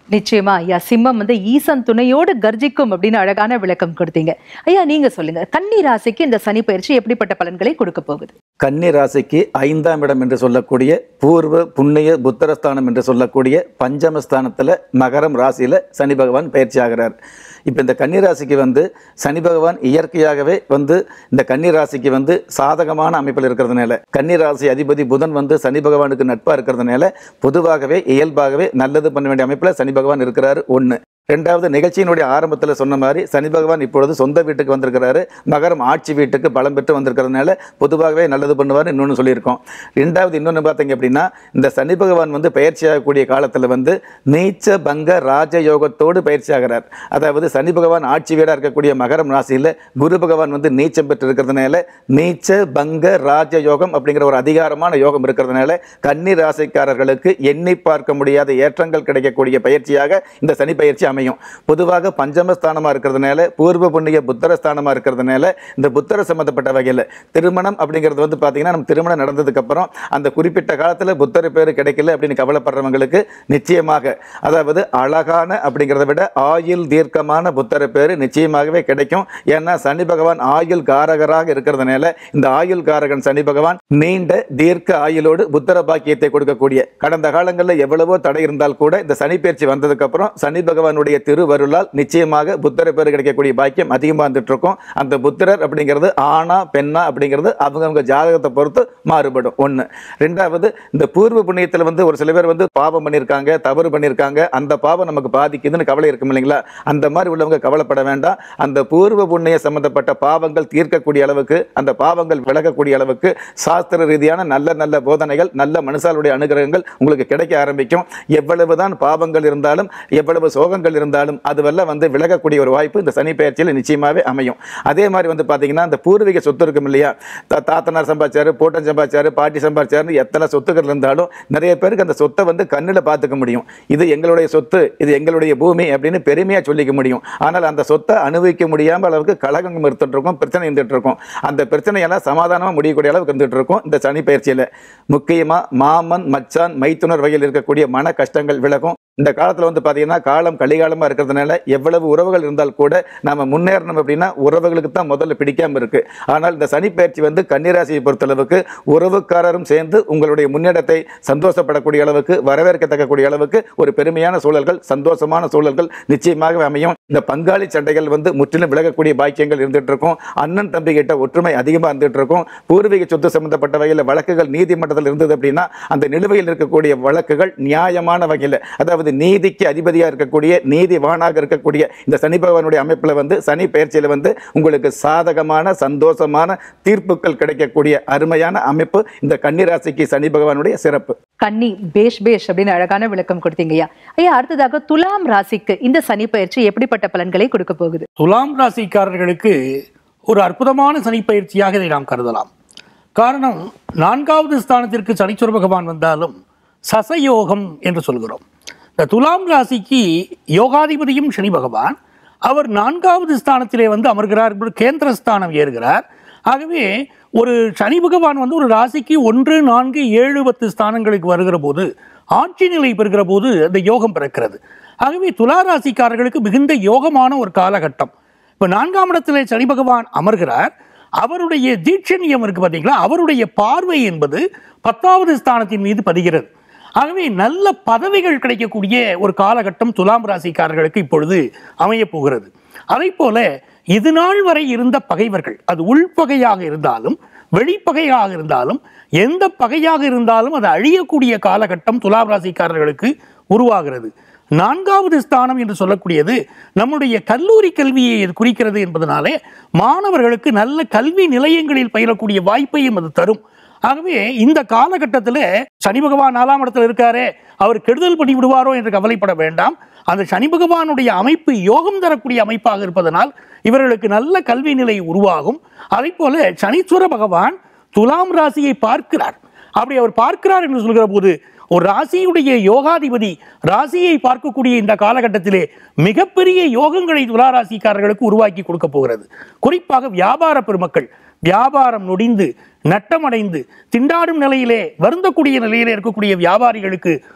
நிச்சயமா ஐயா சிம்மம் வந்து ஈசன் துணையோடு கர்ஜிக்கும் அப்படின்னு அழகான விளக்கம் கொடுத்தீங்க ஐயா நீங்க சொல்லுங்க கன்னி ராசிக்கு இந்த சனி பயிற்சி எப்படிப்பட்ட பலன்களை கொடுக்க போகுது கன்னி ராசிக்கு ஐந்தாம் இடம் என்று சொல்லக்கூடிய பூர்வ புண்ணிய புத்தரஸ்தானம் என்று சொல்லக்கூடிய பஞ்சமஸ்தானத்தில் மகரம் ராசியில் சனி பகவான் பயிற்சி ஆகிறார் இப்போ இந்த கன்னி ராசிக்கு வந்து சனி பகவான் இயற்கையாகவே வந்து இந்த கன்னி ராசிக்கு வந்து சாதகமான அமைப்பில் இருக்கிறதுனால கன்னி ராசி அதிபதி புதன் வந்து சனி பகவானுக்கு நட்பாக இருக்கிறதுனால பொதுவாகவே இயல்பாகவே நல்லது பண்ண வேண்டிய அமைப்பில் சனி பகவான் இருக்கிறாரு ஒன்று ரெண்டாவது நிகழ்ச்சியினுடைய ஆரம்பத்தில் சொன்ன மாதிரி சனி பகவான் இப்பொழுது சொந்த வீட்டுக்கு வந்திருக்கிறாரு மகரம் ஆட்சி வீட்டுக்கு பலம் பெற்று வந்திருக்கிறதுனால பொதுவாகவே நல்லது பண்ணுவார் இன்னொன்று சொல்லியிருக்கோம் ரெண்டாவது இன்னொன்று பார்த்தீங்க அப்படின்னா இந்த சனி பகவான் வந்து பயிற்சியாகக்கூடிய காலத்தில் வந்து நீச்ச பங்க ராஜயோகத்தோடு பயிற்சி ஆகிறார் அதாவது சனி பகவான் ஆட்சி வீடாக இருக்கக்கூடிய மகரம் ராசியில் குரு பகவான் வந்து நீச்சம் பெற்று இருக்கிறதுனால நீச்ச பங்க ராஜயோகம் அப்படிங்கிற ஒரு அதிகாரமான யோகம் இருக்கிறதுனால கன்னி ராசிக்காரர்களுக்கு எண்ணி பார்க்க முடியாத ஏற்றங்கள் கிடைக்கக்கூடிய பயிற்சியாக இந்த சனி பயிற்சி அமையும் பொதுவாக பஞ்சமஸ்தானமாக இருக்கிறதுனால பூர்வ புண்ணிய புத்தர ஸ்தானமாக இருக்கிறதுனால இந்த புத்தர சம்பந்தப்பட்ட வகையில் திருமணம் அப்படிங்கிறது வந்து பார்த்தீங்கன்னா நம்ம திருமணம் நடந்ததுக்கு அப்புறம் அந்த குறிப்பிட்ட காலத்தில் புத்தர் பேர் கிடைக்கல அப்படின்னு கவலைப்படுறவங்களுக்கு நிச்சயமாக அதாவது அழகான அப்படிங்கிறத விட ஆயுள் தீர்க்கமான புத்தர பேர் நிச்சயமாகவே கிடைக்கும் ஏன்னா சனி பகவான் ஆயுள் காரகராக இருக்கிறதுனால இந்த ஆயுள் காரகன் சனி பகவான் நீண்ட தீர்க்க ஆயுளோடு புத்தர பாக்கியத்தை கொடுக்கக்கூடிய கடந்த காலங்களில் எவ்வளவோ தடை இருந்தால் கூட இந்த சனி பயிற்சி வந்ததுக்கு அப்புறம் சனி பகவானுடைய திருவருளால் நிச்சயமாக புத்தர பேர் கிடைக்கக்கூடிய பாக்கியம் அதிகமாக வந்துட்டு இருக்கும் அந்த புத்திரர் அப்படிங்கிறது ஆணா பெண்ணா அப்படிங்கிறது அவங்கவங்க ஜாதகத்தை பொறுத்து மாறுபடும் ஒன்று ரெண்டாவது இந்த பூர்வ புண்ணியத்தில் வந்து ஒரு சில பேர் வந்து பாவம் பண்ணியிருக்காங்க தவறு பண்ணியிருக்காங்க அந்த பாவம் நமக்கு பாதிக்குதுன்னு கவலை இருக்கும் இல்லைங்களா அந்த மாதிரி உள்ளவங்க கவலைப்பட வேண்டாம் அந்த பூர்வ புண்ணிய சம்பந்தப்பட்ட பாவங்கள் தீர்க்கக்கூடிய அளவுக்கு அந்த பாவங்கள் விலகக்கூடிய அளவுக்கு சாஸ்திர ரீதியான நல்ல நல்ல போதனைகள் நல்ல மனுஷாலுடைய அனுகிரகங்கள் உங்களுக்கு கிடைக்க ஆரம்பிக்கும் எவ்வளவுதான் பாவங்கள் இருந்தாலும் எவ்வளவு சோகங்கள் இருந்தாலும் அதுவெல்லாம் வந்து விலகக்கூடிய ஒரு வாய்ப்பு இந்த சனி பயிற்சியில் நிச்சயமாகவே அமையும் அதே மாதிரி வந்து பார்த்தீங்கன்னா இந்த பூர்வீக சொத்து இருக்கும் இல்லையா தா- தாத்தனார் சம்பாதிச்சாரு போட்டன் சம்பாதிச்சாரு பாட்டி சம்பாதிச்சாருன்னு எத்தனை சொத்துக்கள் இருந்தாலும் நிறைய பேருக்கு அந்த சொத்தை வந்து கண்ணில் பார்த்துக்க முடியும் இது எங்களுடைய சொத்து இது எங்களுடைய பூமி அப்படின்னு பெருமையாக சொல்லிக்க முடியும் ஆனால் அந்த சொத்தை அனுபவிக்க முடியாமல் அளவுக்கு கலகம் இருந்துட்டு இருக்கும் பிரச்சனை இருந்துட்டு இருக்கும் அந்த பிரச்சனையெல்லாம் சமாதானமாக முடியக்கூடிய அளவுக்கு இருந்துட்டு இருக்கும் இந்த சனி பயிற்சியில் முக்கியமாக மாமன் மச்சான் மைத்துனர் வகையில் இருக்கக்கூடிய மன கஷ்டங்கள் விலகும் இந்த காலத்தில் வந்து பார்த்தீங்கன்னா காலம் கலிகாலமாக இருக்கிறதுனால எவ்வளவு உறவுகள் இருந்தால் கூட நம்ம முன்னேறணும் அப்படின்னா உறவுகளுக்கு தான் முதல்ல பிடிக்காம இருக்கு ஆனால் இந்த சனி பயிற்சி வந்து கன்னிராசியை பொறுத்தளவுக்கு உறவுக்காரரும் சேர்ந்து உங்களுடைய முன்னேற்றத்தை சந்தோஷப்படக்கூடிய அளவுக்கு வரவேற்கத்தக்கக்கூடிய அளவுக்கு ஒரு பெருமையான சூழல்கள் சந்தோஷமான சூழல்கள் நிச்சயமாக அமையும் இந்த பங்காளி சண்டைகள் வந்து முற்றிலும் விலகக்கூடிய பாக்கியங்கள் இருந்துட்டு இருக்கும் அண்ணன் தம்பி கிட்ட ஒற்றுமை அதிகமாக இருந்துட்டு இருக்கும் பூர்வீக சொத்து சம்பந்தப்பட்ட வகையில் வழக்குகள் நீதிமன்றத்தில் இருந்தது அப்படின்னா அந்த நிலுவையில் இருக்கக்கூடிய வழக்குகள் நியாயமான வகையில் அதாவது நீதிக்கு அதிபதியாக இருக்கக்கூடிய நீதிவானாக இருக்கக்கூடிய இந்த சனி பகவானுடைய அமைப்பில் வந்து சனி பயிற்சியில் வந்து உங்களுக்கு சாதகமான சந்தோஷமான தீர்ப்புகள் கிடைக்கக்கூடிய அருமையான அமைப்பு இந்த கன்னிராசிக்கு சனி பகவானுடைய சிறப்பு கன்னி பேஷ் பேஷ் அப்படின்னு அழகான விளக்கம் கொடுத்தீங்க ஐயா ஐயா அடுத்ததாக துலாம் ராசிக்கு இந்த சனி பயிற்சி எப்படிப்பட்ட பலன்களை கொடுக்க போகுது துலாம் ராசிக்காரர்களுக்கு ஒரு அற்புதமான சனிப்பயிற்சியாக இதை நாம் கருதலாம் காரணம் நான்காவது ஸ்தானத்திற்கு சனீஸ்வர பகவான் வந்தாலும் சசயோகம் என்று சொல்கிறோம் இந்த துலாம் ராசிக்கு யோகாதிபதியும் சனி பகவான் அவர் நான்காவது ஸ்தானத்திலே வந்து அமர்கிறார் இப்படி கேந்திர ஸ்தானம் ஏறுகிறார் ஆகவே ஒரு சனி பகவான் வந்து ஒரு ராசிக்கு ஒன்று நான்கு ஏழு பத்து ஸ்தானங்களுக்கு வருகிற போது ஆட்சி நிலை பெறுகிற போது அந்த யோகம் பிறக்கிறது ஆகவே துலா ராசிக்காரர்களுக்கு மிகுந்த யோகமான ஒரு காலகட்டம் இப்போ நான்காம் இடத்திலே சனி பகவான் அமர்கிறார் அவருடைய தீட்சணியம் இருக்கு பார்த்தீங்களா அவருடைய பார்வை என்பது பத்தாவது ஸ்தானத்தின் மீது பதிகிறது ஆகவே நல்ல பதவிகள் கிடைக்கக்கூடிய ஒரு காலகட்டம் துலாம் ராசிக்காரர்களுக்கு இப்பொழுது அமையப் போகிறது அதே போல இது நாள் வரை இருந்த பகைவர்கள் அது உள்பகையாக இருந்தாலும் வெளிப்பகையாக இருந்தாலும் எந்த பகையாக இருந்தாலும் அது அழியக்கூடிய காலகட்டம் துலாம் ராசிக்காரர்களுக்கு உருவாகிறது நான்காவது ஸ்தானம் என்று சொல்லக்கூடியது நம்முடைய கல்லூரி கல்வியை இது குறிக்கிறது என்பதனாலே மாணவர்களுக்கு நல்ல கல்வி நிலையங்களில் பயிலக்கூடிய வாய்ப்பையும் அது தரும் ஆகவே இந்த காலகட்டத்தில் சனி பகவான் நாலாம் இடத்துல இருக்காரே அவர் கெடுதல் பண்ணி விடுவாரோ என்று கவலைப்பட வேண்டாம் அந்த சனி பகவானுடைய அமைப்பு யோகம் தரக்கூடிய அமைப்பாக இருப்பதனால் இவர்களுக்கு நல்ல கல்வி நிலை உருவாகும் அதே போல சனீஸ்வர பகவான் துலாம் ராசியை பார்க்கிறார் அப்படி அவர் பார்க்கிறார் என்று சொல்கிற போது ஒரு ராசியுடைய யோகாதிபதி ராசியை பார்க்கக்கூடிய இந்த காலகட்டத்திலே மிகப்பெரிய யோகங்களை துலா ராசிக்காரர்களுக்கு உருவாக்கி கொடுக்க போகிறது குறிப்பாக வியாபார பெருமக்கள் வியாபாரம் நொடிந்து நட்டமடைந்து திண்டாடும் நிலையிலே வருந்தக்கூடிய நிலையிலே இருக்கக்கூடிய வியாபாரிகளுக்கு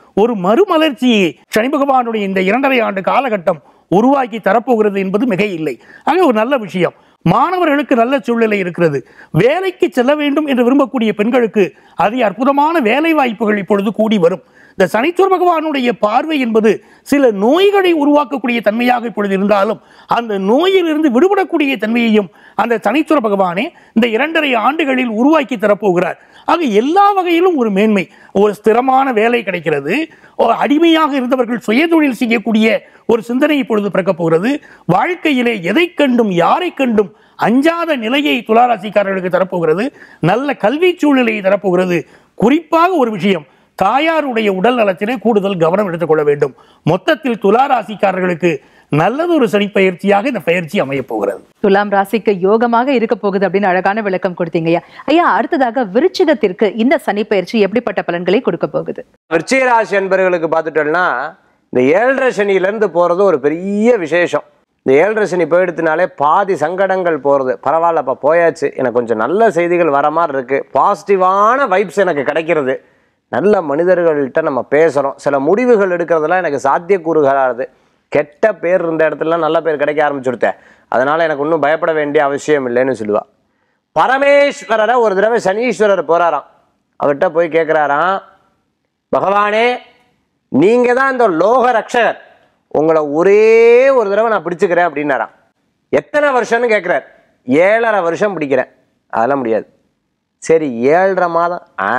ஒரு மறுமலர்ச்சியை சனி பகவானுடைய இந்த இரண்டரை ஆண்டு காலகட்டம் உருவாக்கி தரப்போகிறது என்பது மிக இல்லை ஆக ஒரு நல்ல விஷயம் மாணவர்களுக்கு நல்ல சூழ்நிலை இருக்கிறது வேலைக்கு செல்ல வேண்டும் என்று விரும்பக்கூடிய பெண்களுக்கு அதி அற்புதமான வேலை வாய்ப்புகள் இப்பொழுது கூடி வரும் இந்த சனிச்சுவர் பகவானுடைய பார்வை என்பது சில நோய்களை உருவாக்கக்கூடிய தன்மையாக இப்பொழுது இருந்தாலும் அந்த நோயிலிருந்து விடுபடக்கூடிய தன்மையையும் அந்த சனிச்சுவர் பகவானே இந்த இரண்டரை ஆண்டுகளில் உருவாக்கி தரப்போகிறார் ஆக எல்லா வகையிலும் ஒரு மேன்மை ஒரு ஸ்திரமான வேலை கிடைக்கிறது ஒரு அடிமையாக இருந்தவர்கள் சுயதொழில் செய்யக்கூடிய ஒரு சிந்தனை இப்பொழுது பிறக்கப் போகிறது வாழ்க்கையிலே எதை கண்டும் யாரை கண்டும் அஞ்சாத நிலையை துளாராசிக்காரர்களுக்கு தரப்போகிறது நல்ல கல்வி சூழ்நிலையை தரப்போகிறது குறிப்பாக ஒரு விஷயம் தாயாருடைய உடல் நலத்திலே கூடுதல் கவனம் எடுத்துக்கொள்ள வேண்டும் மொத்தத்தில் துளாராசிக்காரர்களுக்கு நல்லதொரு சனிப்பயிற்சியாக இந்த பயிற்சி அமையப் போகிறது துலாம் ராசிக்கு யோகமாக இருக்க போகுது அப்படின்னு அழகான விளக்கம் கொடுத்தீங்க ஐயா ஐயா அடுத்ததாக விருச்சிகத்திற்கு இந்த சனி பயிற்சி எப்படிப்பட்ட பலன்களை கொடுக்க போகுது விருச்சிக ராசி என்பவர்களுக்கு பார்த்துட்டோம்னா இந்த ஏழரை சனியிலேருந்து போகிறது ஒரு பெரிய விசேஷம் இந்த ஏழரை சனி போயிடுத்துனாலே பாதி சங்கடங்கள் போகிறது பரவாயில்லப்பா போயாச்சு எனக்கு கொஞ்சம் நல்ல செய்திகள் வர மாதிரி இருக்குது பாசிட்டிவான வைப்ஸ் எனக்கு கிடைக்கிறது நல்ல மனிதர்கள்ட்ட நம்ம பேசுகிறோம் சில முடிவுகள் எடுக்கிறதெல்லாம் எனக்கு சாத்தியக்கூறுகளாகுது கெட்ட பேர் இருந்த இடத்துலலாம் நல்ல பேர் கிடைக்க ஆரம்பிச்சுடுத்தேன் அதனால் எனக்கு ஒன்றும் பயப்பட வேண்டிய அவசியம் இல்லைன்னு சொல்லுவா பரமேஸ்வரரை ஒரு தடவை சனீஸ்வரர் போகிறாராம் அவர்கிட்ட போய் கேட்குறாராம் பகவானே நீங்க தான் இந்த லோக ரக்ஷகர் உங்களை ஒரே ஒரு தடவை நான் பிடிச்சுக்கிறேன் அப்படின்னாராம் எத்தனை வருஷம்னு கேட்குறார் ஏழரை வருஷம் பிடிக்கிறேன் அதெல்லாம் முடியாது சரி ஏழரை மாதம் ஆ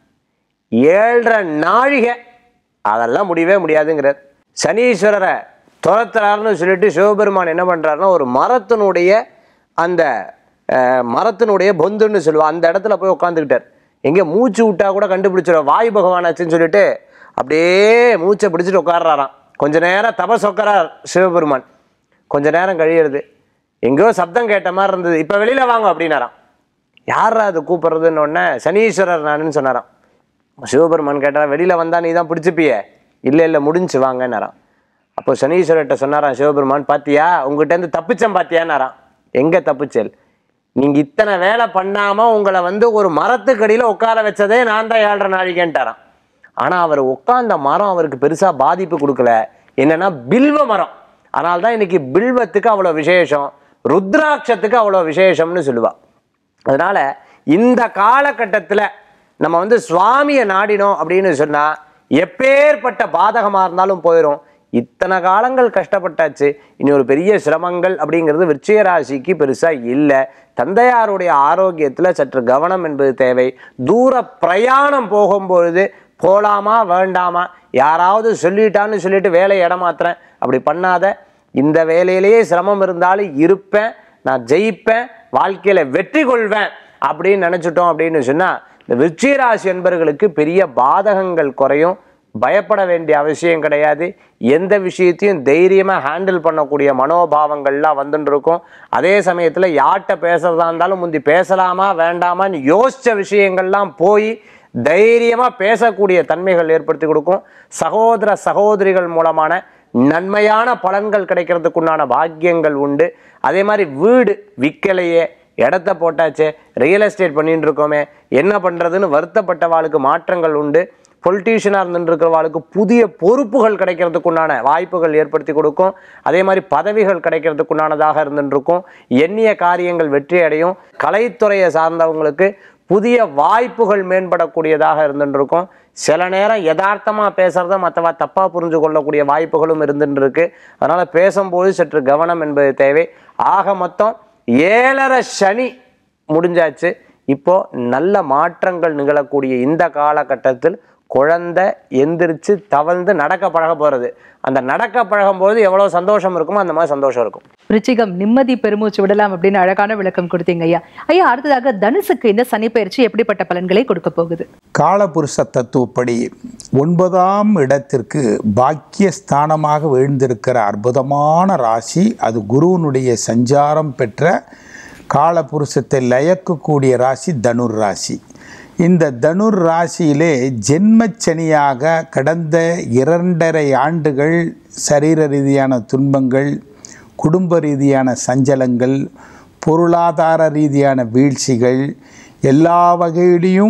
ஏழரை நாழிகை அதெல்லாம் முடியவே முடியாதுங்கிறார் சனீஸ்வரரை துரத்துறாருன்னு சொல்லிட்டு சிவபெருமான் என்ன பண்ணுறாருன்னா ஒரு மரத்தினுடைய அந்த அஹ், மரத்தினுடைய பொந்துன்னு சொல்லுவாள் அந்த இடத்துல போய் உட்காந்துக்கிட்டார் எங்கே மூச்சு விட்டா கூட கண்டுபிடிச்சிடும் வாயு பகவானாச்சுன்னு சொல்லிட்டு அப்படியே மூச்சை பிடிச்சிட்டு உட்கார்றாராம் கொஞ்ச நேரம் தபஸ் உட்காரார் சிவபெருமான் கொஞ்ச நேரம் கழியிறது எங்கேயோ சப்தம் கேட்ட மாதிரி இருந்தது இப்போ வெளியில் வாங்க அப்படின்னாராம் யாரா அது கூப்பிட்றதுன்னு உடனே சனீஸ்வரர் நானுன்னு சொன்னாராம் சிவபெருமான் கேட்டா வெளியில் வந்தா நீ தான் பிடிச்சிப்பியே இல்லை இல்லை முடிஞ்சு வாங்கன்னாராம் அப்போ சனீஸ்வரர்கிட்ட சொன்னாராம் சிவபெருமான் பாத்தியா உங்ககிட்ட இருந்து தப்பிச்சேன் பாத்தியான்னாராம் எங்க தப்பிச்சல் நீங்க இத்தனை வேலை பண்ணாம உங்களை வந்து ஒரு மரத்துக்கடியில உட்கார வச்சதே நான் தான் ஏழரை நாழிகைன்ட்டாராம் ஆனா அவர் உட்கார்ந்த மரம் அவருக்கு பெருசா பாதிப்பு கொடுக்கல என்னன்னா பில்வ மரம் அதனால தான் இன்னைக்கு பில்வத்துக்கு அவ்வளோ விசேஷம் ருத்ராட்சத்துக்கு அவ்வளோ விசேஷம்னு சொல்லுவா அதனால இந்த காலகட்டத்தில் நம்ம வந்து சுவாமியை நாடினோம் அப்படின்னு சொன்னா எப்பேற்பட்ட பாதகமாக இருந்தாலும் போயிடும் இத்தனை காலங்கள் கஷ்டப்பட்டாச்சு இனி ஒரு பெரிய சிரமங்கள் அப்படிங்கிறது விருச்சிக ராசிக்கு பெருசாக இல்லை தந்தையாருடைய ஆரோக்கியத்தில் சற்று கவனம் என்பது தேவை தூர பிரயாணம் போகும்பொழுது போலாமா வேண்டாமா யாராவது சொல்லிட்டான்னு சொல்லிட்டு வேலையை இடமாத்துறேன் அப்படி பண்ணாத இந்த வேலையிலேயே சிரமம் இருந்தாலும் இருப்பேன் நான் ஜெயிப்பேன் வாழ்க்கையில வெற்றி கொள்வேன் அப்படின்னு நினைச்சிட்டோம் அப்படின்னு சொன்னா இந்த விருச்சிகராசி என்பர்களுக்கு பெரிய பாதகங்கள் குறையும் பயப்பட வேண்டிய அவசியம் கிடையாது எந்த விஷயத்தையும் தைரியமா ஹேண்டில் பண்ணக்கூடிய மனோபாவங்கள்லாம் வந்துட்டு இருக்கும் அதே சமயத்துல யார்கிட்ட பேசுறதா இருந்தாலும் முந்தி பேசலாமா வேண்டாமான்னு யோசிச்ச விஷயங்கள்லாம் போய் தைரியமா பேசக்கூடிய தன்மைகள் ஏற்படுத்தி கொடுக்கும் சகோதர சகோதரிகள் மூலமான நன்மையான பலன்கள் கிடைக்கிறதுக்குண்டான பாக்கியங்கள் உண்டு அதே மாதிரி வீடு விற்கலையே இடத்த போட்டாச்சே ரியல் எஸ்டேட் பண்ணிட்டு இருக்கோமே என்ன பண்ணுறதுன்னு வருத்தப்பட்டவாளுக்கு மாற்றங்கள் உண்டு பொலிட்டீஷியனாக இருந்துட்டு இருக்கிறவாளுக்கு புதிய பொறுப்புகள் கிடைக்கிறதுக்குண்டான வாய்ப்புகள் ஏற்படுத்தி கொடுக்கும் அதே மாதிரி பதவிகள் கிடைக்கிறதுக்குண்டானதாக இருந்துட்டு இருக்கும் எண்ணிய காரியங்கள் வெற்றி அடையும் கலைத்துறையை சார்ந்தவங்களுக்கு புதிய வாய்ப்புகள் மேம்படக்கூடியதாக இருந்துட்டு இருக்கும் சில நேரம் யதார்த்தமா பேசுறத மற்றவா தப்பா புரிஞ்சு கொள்ளக்கூடிய வாய்ப்புகளும் இருந்துட்டு இருக்கு அதனால பேசும்போது சற்று கவனம் என்பது தேவை ஆக மொத்தம் ஏழரை சனி முடிஞ்சாச்சு இப்போ நல்ல மாற்றங்கள் நிகழக்கூடிய இந்த காலகட்டத்தில் குழந்தை எந்திரிச்சு தவழ்ந்து நடக்க பழக போறது அந்த நடக்க பழகும்போது எவ்வளவு சந்தோஷம் இருக்குமோ அந்த மாதிரி சந்தோஷம் இருக்கும் விருச்சிகம் நிம்மதி பெருமூச்சு விடலாம் அப்படின்னு அழகான விளக்கம் கொடுத்தீங்க ஐயா ஐயா அடுத்ததாக தனுசுக்கு இந்த சனி பயிற்சி எப்படிப்பட்ட பலன்களை கொடுக்க போகுது காலபுருஷ தத்துவப்படி ஒன்பதாம் இடத்திற்கு பாக்கியஸ்தானமாக விழுந்திருக்கிற அற்புதமான ராசி அது குருவினுடைய சஞ்சாரம் பெற்ற காலபுருஷத்தை லயக்கக்கூடிய ராசி தனுர் ராசி இந்த தனுர் ராசியிலே ஜென்மச்சனியாக கடந்த இரண்டரை ஆண்டுகள் சரீர ரீதியான துன்பங்கள் குடும்ப ரீதியான சஞ்சலங்கள் பொருளாதார ரீதியான வீழ்ச்சிகள் எல்லா வகையிலையும்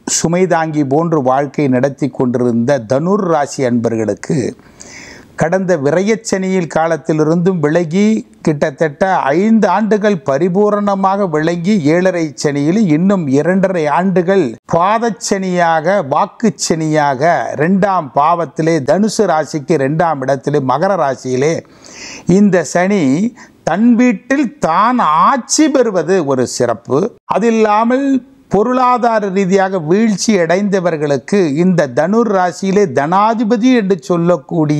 சுமை தாங்கி போன்று வாழ்க்கை நடத்தி கொண்டிருந்த தனுர் ராசி அன்பர்களுக்கு கடந்த விரயச்சனியில் காலத்திலிருந்தும் விலகி கிட்டத்தட்ட ஐந்து ஆண்டுகள் பரிபூரணமாக விளங்கி ஏழரை சனியில் இன்னும் இரண்டரை ஆண்டுகள் பாதச்சனியாக வாக்குச்சனியாக ரெண்டாம் பாவத்திலே தனுசு ராசிக்கு ரெண்டாம் இடத்திலே மகர ராசியிலே இந்த சனி தன் வீட்டில் தான் ஆட்சி பெறுவது ஒரு சிறப்பு அது இல்லாமல் பொருளாதார ரீதியாக வீழ்ச்சி அடைந்தவர்களுக்கு இந்த தனுர் ராசியிலே தனாதிபதி என்று சொல்லக்கூடிய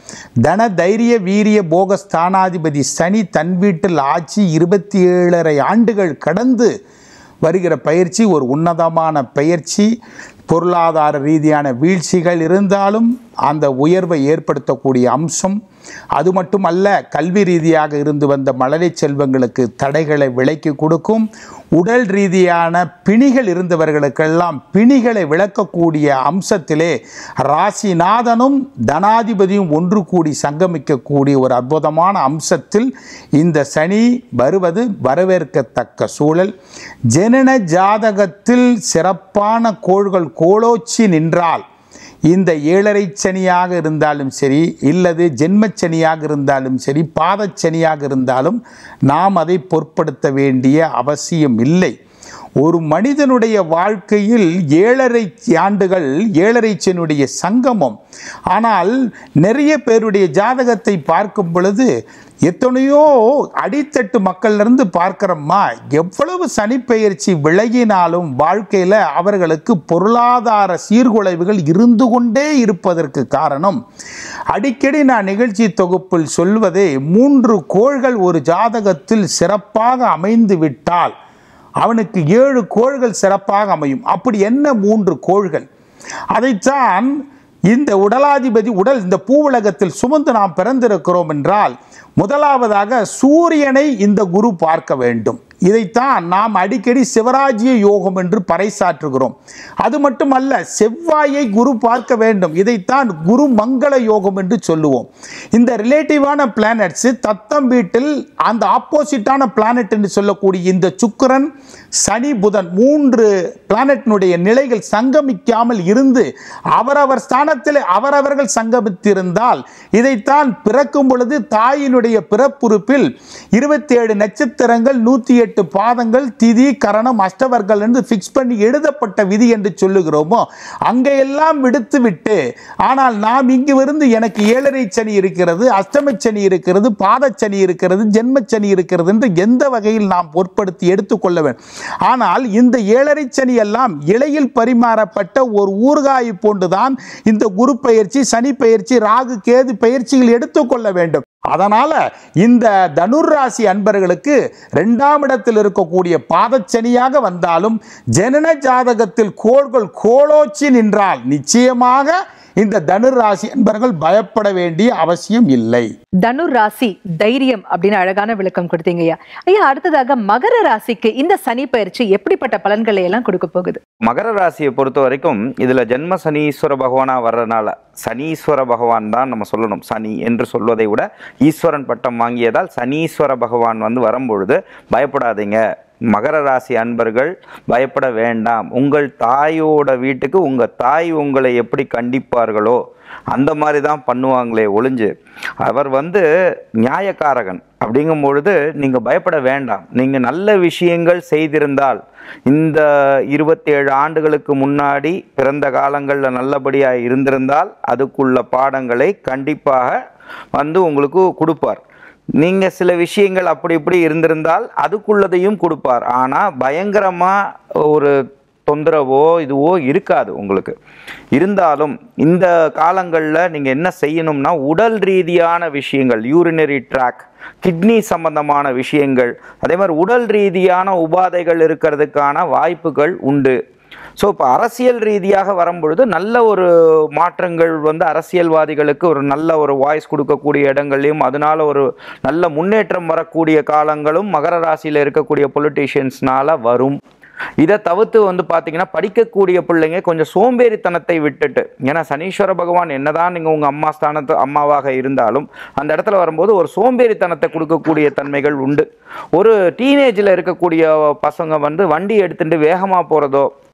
தன தைரிய வீரிய போக ஸ்தானாதிபதி சனி தன் வீட்டில் ஆட்சி இருபத்தி ஏழரை ஆண்டுகள் கடந்து வருகிற பயிற்சி ஒரு உன்னதமான பயிற்சி பொருளாதார ரீதியான வீழ்ச்சிகள் இருந்தாலும் அந்த உயர்வை ஏற்படுத்தக்கூடிய அம்சம் அது மட்டுமல்ல கல்வி ரீதியாக இருந்து வந்த மழலை செல்வங்களுக்கு தடைகளை விலக்கி கொடுக்கும் உடல் ரீதியான பிணிகள் இருந்தவர்களுக்கெல்லாம் பிணிகளை விளக்கக்கூடிய அம்சத்திலே ராசிநாதனும் தனாதிபதியும் ஒன்று கூடி சங்கமிக்கக்கூடிய ஒரு அற்புதமான அம்சத்தில் இந்த சனி வருவது வரவேற்கத்தக்க சூழல் ஜனன ஜாதகத்தில் சிறப்பான கோள்கள் கோலோச்சி நின்றால் இந்த ஏழரை சனியாக இருந்தாலும் சரி இல்லது ஜென்மச்சனியாக இருந்தாலும் சரி பாதச்சனியாக இருந்தாலும் நாம் அதை பொருட்படுத்த வேண்டிய அவசியம் இல்லை ஒரு மனிதனுடைய வாழ்க்கையில் ஏழரை ஆண்டுகள் ஏழரை சனியுடைய சங்கமம் ஆனால் நிறைய பேருடைய ஜாதகத்தை பார்க்கும் பொழுது எத்தனையோ அடித்தட்டு மக்களிலிருந்து பார்க்கிறோம்மா எவ்வளவு சனிப்பெயர்ச்சி விலகினாலும் வாழ்க்கையில் அவர்களுக்கு பொருளாதார சீர்குலைவுகள் இருந்து கொண்டே இருப்பதற்கு காரணம் அடிக்கடி நான் நிகழ்ச்சி தொகுப்பில் சொல்வதே மூன்று கோள்கள் ஒரு ஜாதகத்தில் சிறப்பாக அமைந்து விட்டால் அவனுக்கு ஏழு கோள்கள் சிறப்பாக அமையும் அப்படி என்ன மூன்று கோள்கள் அதைத்தான் இந்த உடலாதிபதி உடல் இந்த பூவுலகத்தில் சுமந்து நாம் பிறந்திருக்கிறோம் என்றால் முதலாவதாக சூரியனை இந்த குரு பார்க்க வேண்டும் இதைத்தான் நாம் அடிக்கடி சிவராஜ்ய யோகம் என்று பறைசாற்றுகிறோம் அது மட்டுமல்ல செவ்வாயை குரு பார்க்க வேண்டும் இதைத்தான் குரு மங்கள யோகம் என்று சொல்லுவோம் இந்த ரிலேட்டிவான பிளானட்ஸ் தத்தம் வீட்டில் அந்த ஆப்போசிட்டான பிளானட் என்று சொல்லக்கூடிய இந்த சுக்கிரன் சனி புதன் மூன்று பிளானட்டினுடைய நிலைகள் சங்கமிக்காமல் இருந்து அவரவர் ஸ்தானத்தில் அவரவர்கள் சங்கமித்திருந்தால் இதைத்தான் பிறக்கும் பொழுது தாயினுடைய பிறப்புறுப்பில் இருபத்தி ஏழு நட்சத்திரங்கள் நூற்றி எட்டு பாதங்கள் திதி கரணம் அஷ்டவர்கள் என்று ஃபிக்ஸ் பண்ணி எழுதப்பட்ட விதி என்று சொல்லுகிறோமோ அங்கெல்லாம் விடுத்து விட்டு ஆனால் நாம் இங்கு இருந்து எனக்கு ஏழரை சனி இருக்கிறது அஷ்டமச்சனி இருக்கிறது பாதச்சனி இருக்கிறது ஜென்மச்சனி இருக்கிறது என்று எந்த வகையில் நாம் பொருட்படுத்தி எடுத்துக்கொள்ள வேண்டும் ஆனால் இந்த ஏழரை சனி எல்லாம் இலையில் பரிமாறப்பட்ட ஒரு ஊறுகாய் போன்றுதான் இந்த குரு பயிற்சி சனி பயிற்சி ராகு கேது பயிற்சிகள் எடுத்துக்கொள்ள வேண்டும் அதனால இந்த தனுர் ராசி அன்பர்களுக்கு இரண்டாம் இடத்தில் இருக்கக்கூடிய பாதச்சனியாக வந்தாலும் ஜனன ஜாதகத்தில் கோள்கள் கோலோச்சி நின்றால் நிச்சயமாக இந்த தனுர் ராசி அன்பர்கள் பயப்பட வேண்டிய அவசியம் இல்லை தனுர் ராசி தைரியம் அப்படின்னு அழகான விளக்கம் கொடுத்தீங்க ஐயா ஐயா அடுத்ததாக மகர ராசிக்கு இந்த சனி பயிற்சி எப்படிப்பட்ட பலன்களை எல்லாம் கொடுக்க போகுது மகர ராசியை பொறுத்த வரைக்கும் இதில் ஜென்ம சனீஸ்வர பகவானாக வர்றதுனால சனீஸ்வர பகவான் தான் நம்ம சொல்லணும் சனி என்று சொல்வதை விட ஈஸ்வரன் பட்டம் வாங்கியதால் சனீஸ்வர பகவான் வந்து வரும்பொழுது பயப்படாதீங்க மகர ராசி அன்பர்கள் பயப்பட வேண்டாம் உங்கள் தாயோட வீட்டுக்கு உங்கள் தாய் உங்களை எப்படி கண்டிப்பார்களோ அந்த மாதிரி தான் பண்ணுவாங்களே ஒளிஞ்சு அவர் வந்து நியாயக்காரகன் அப்படிங்கும் பொழுது நீங்கள் பயப்பட வேண்டாம் நீங்கள் நல்ல விஷயங்கள் செய்திருந்தால் இந்த இருபத்தேழு ஆண்டுகளுக்கு முன்னாடி பிறந்த காலங்களில் நல்லபடியாக இருந்திருந்தால் அதுக்குள்ள பாடங்களை கண்டிப்பாக வந்து உங்களுக்கு கொடுப்பார் நீங்கள் சில விஷயங்கள் அப்படி இப்படி இருந்திருந்தால் அதுக்குள்ளதையும் கொடுப்பார் ஆனால் பயங்கரமாக ஒரு தொந்தரவோ இதுவோ இருக்காது உங்களுக்கு இருந்தாலும் இந்த காலங்களில் நீங்கள் என்ன செய்யணும்னா உடல் ரீதியான விஷயங்கள் யூரினரி ட்ராக் கிட்னி சம்பந்தமான விஷயங்கள் அதே மாதிரி உடல் ரீதியான உபாதைகள் இருக்கிறதுக்கான வாய்ப்புகள் உண்டு ஸோ இப்போ அரசியல் ரீதியாக வரும்பொழுது நல்ல ஒரு மாற்றங்கள் வந்து அரசியல்வாதிகளுக்கு ஒரு நல்ல ஒரு வாய்ஸ் கொடுக்கக்கூடிய இடங்கள்லையும் அதனால ஒரு நல்ல முன்னேற்றம் வரக்கூடிய காலங்களும் மகர ராசியில் இருக்கக்கூடிய பொலிட்டீஷியன்ஸ்னால வரும் இதை தவிர்த்து வந்து பார்த்தீங்கன்னா படிக்கக்கூடிய பிள்ளைங்க கொஞ்சம் சோம்பேறித்தனத்தை விட்டுட்டு ஏன்னா சனீஸ்வர பகவான் என்னதான் நீங்கள் உங்கள் அம்மா ஸ்தானத்து அம்மாவாக இருந்தாலும் அந்த இடத்துல வரும்போது ஒரு சோம்பேறித்தனத்தை கொடுக்கக்கூடிய தன்மைகள் உண்டு ஒரு டீனேஜில் இருக்கக்கூடிய பசங்க வந்து வண்டி எடுத்துட்டு வேகமாக போகிறதோ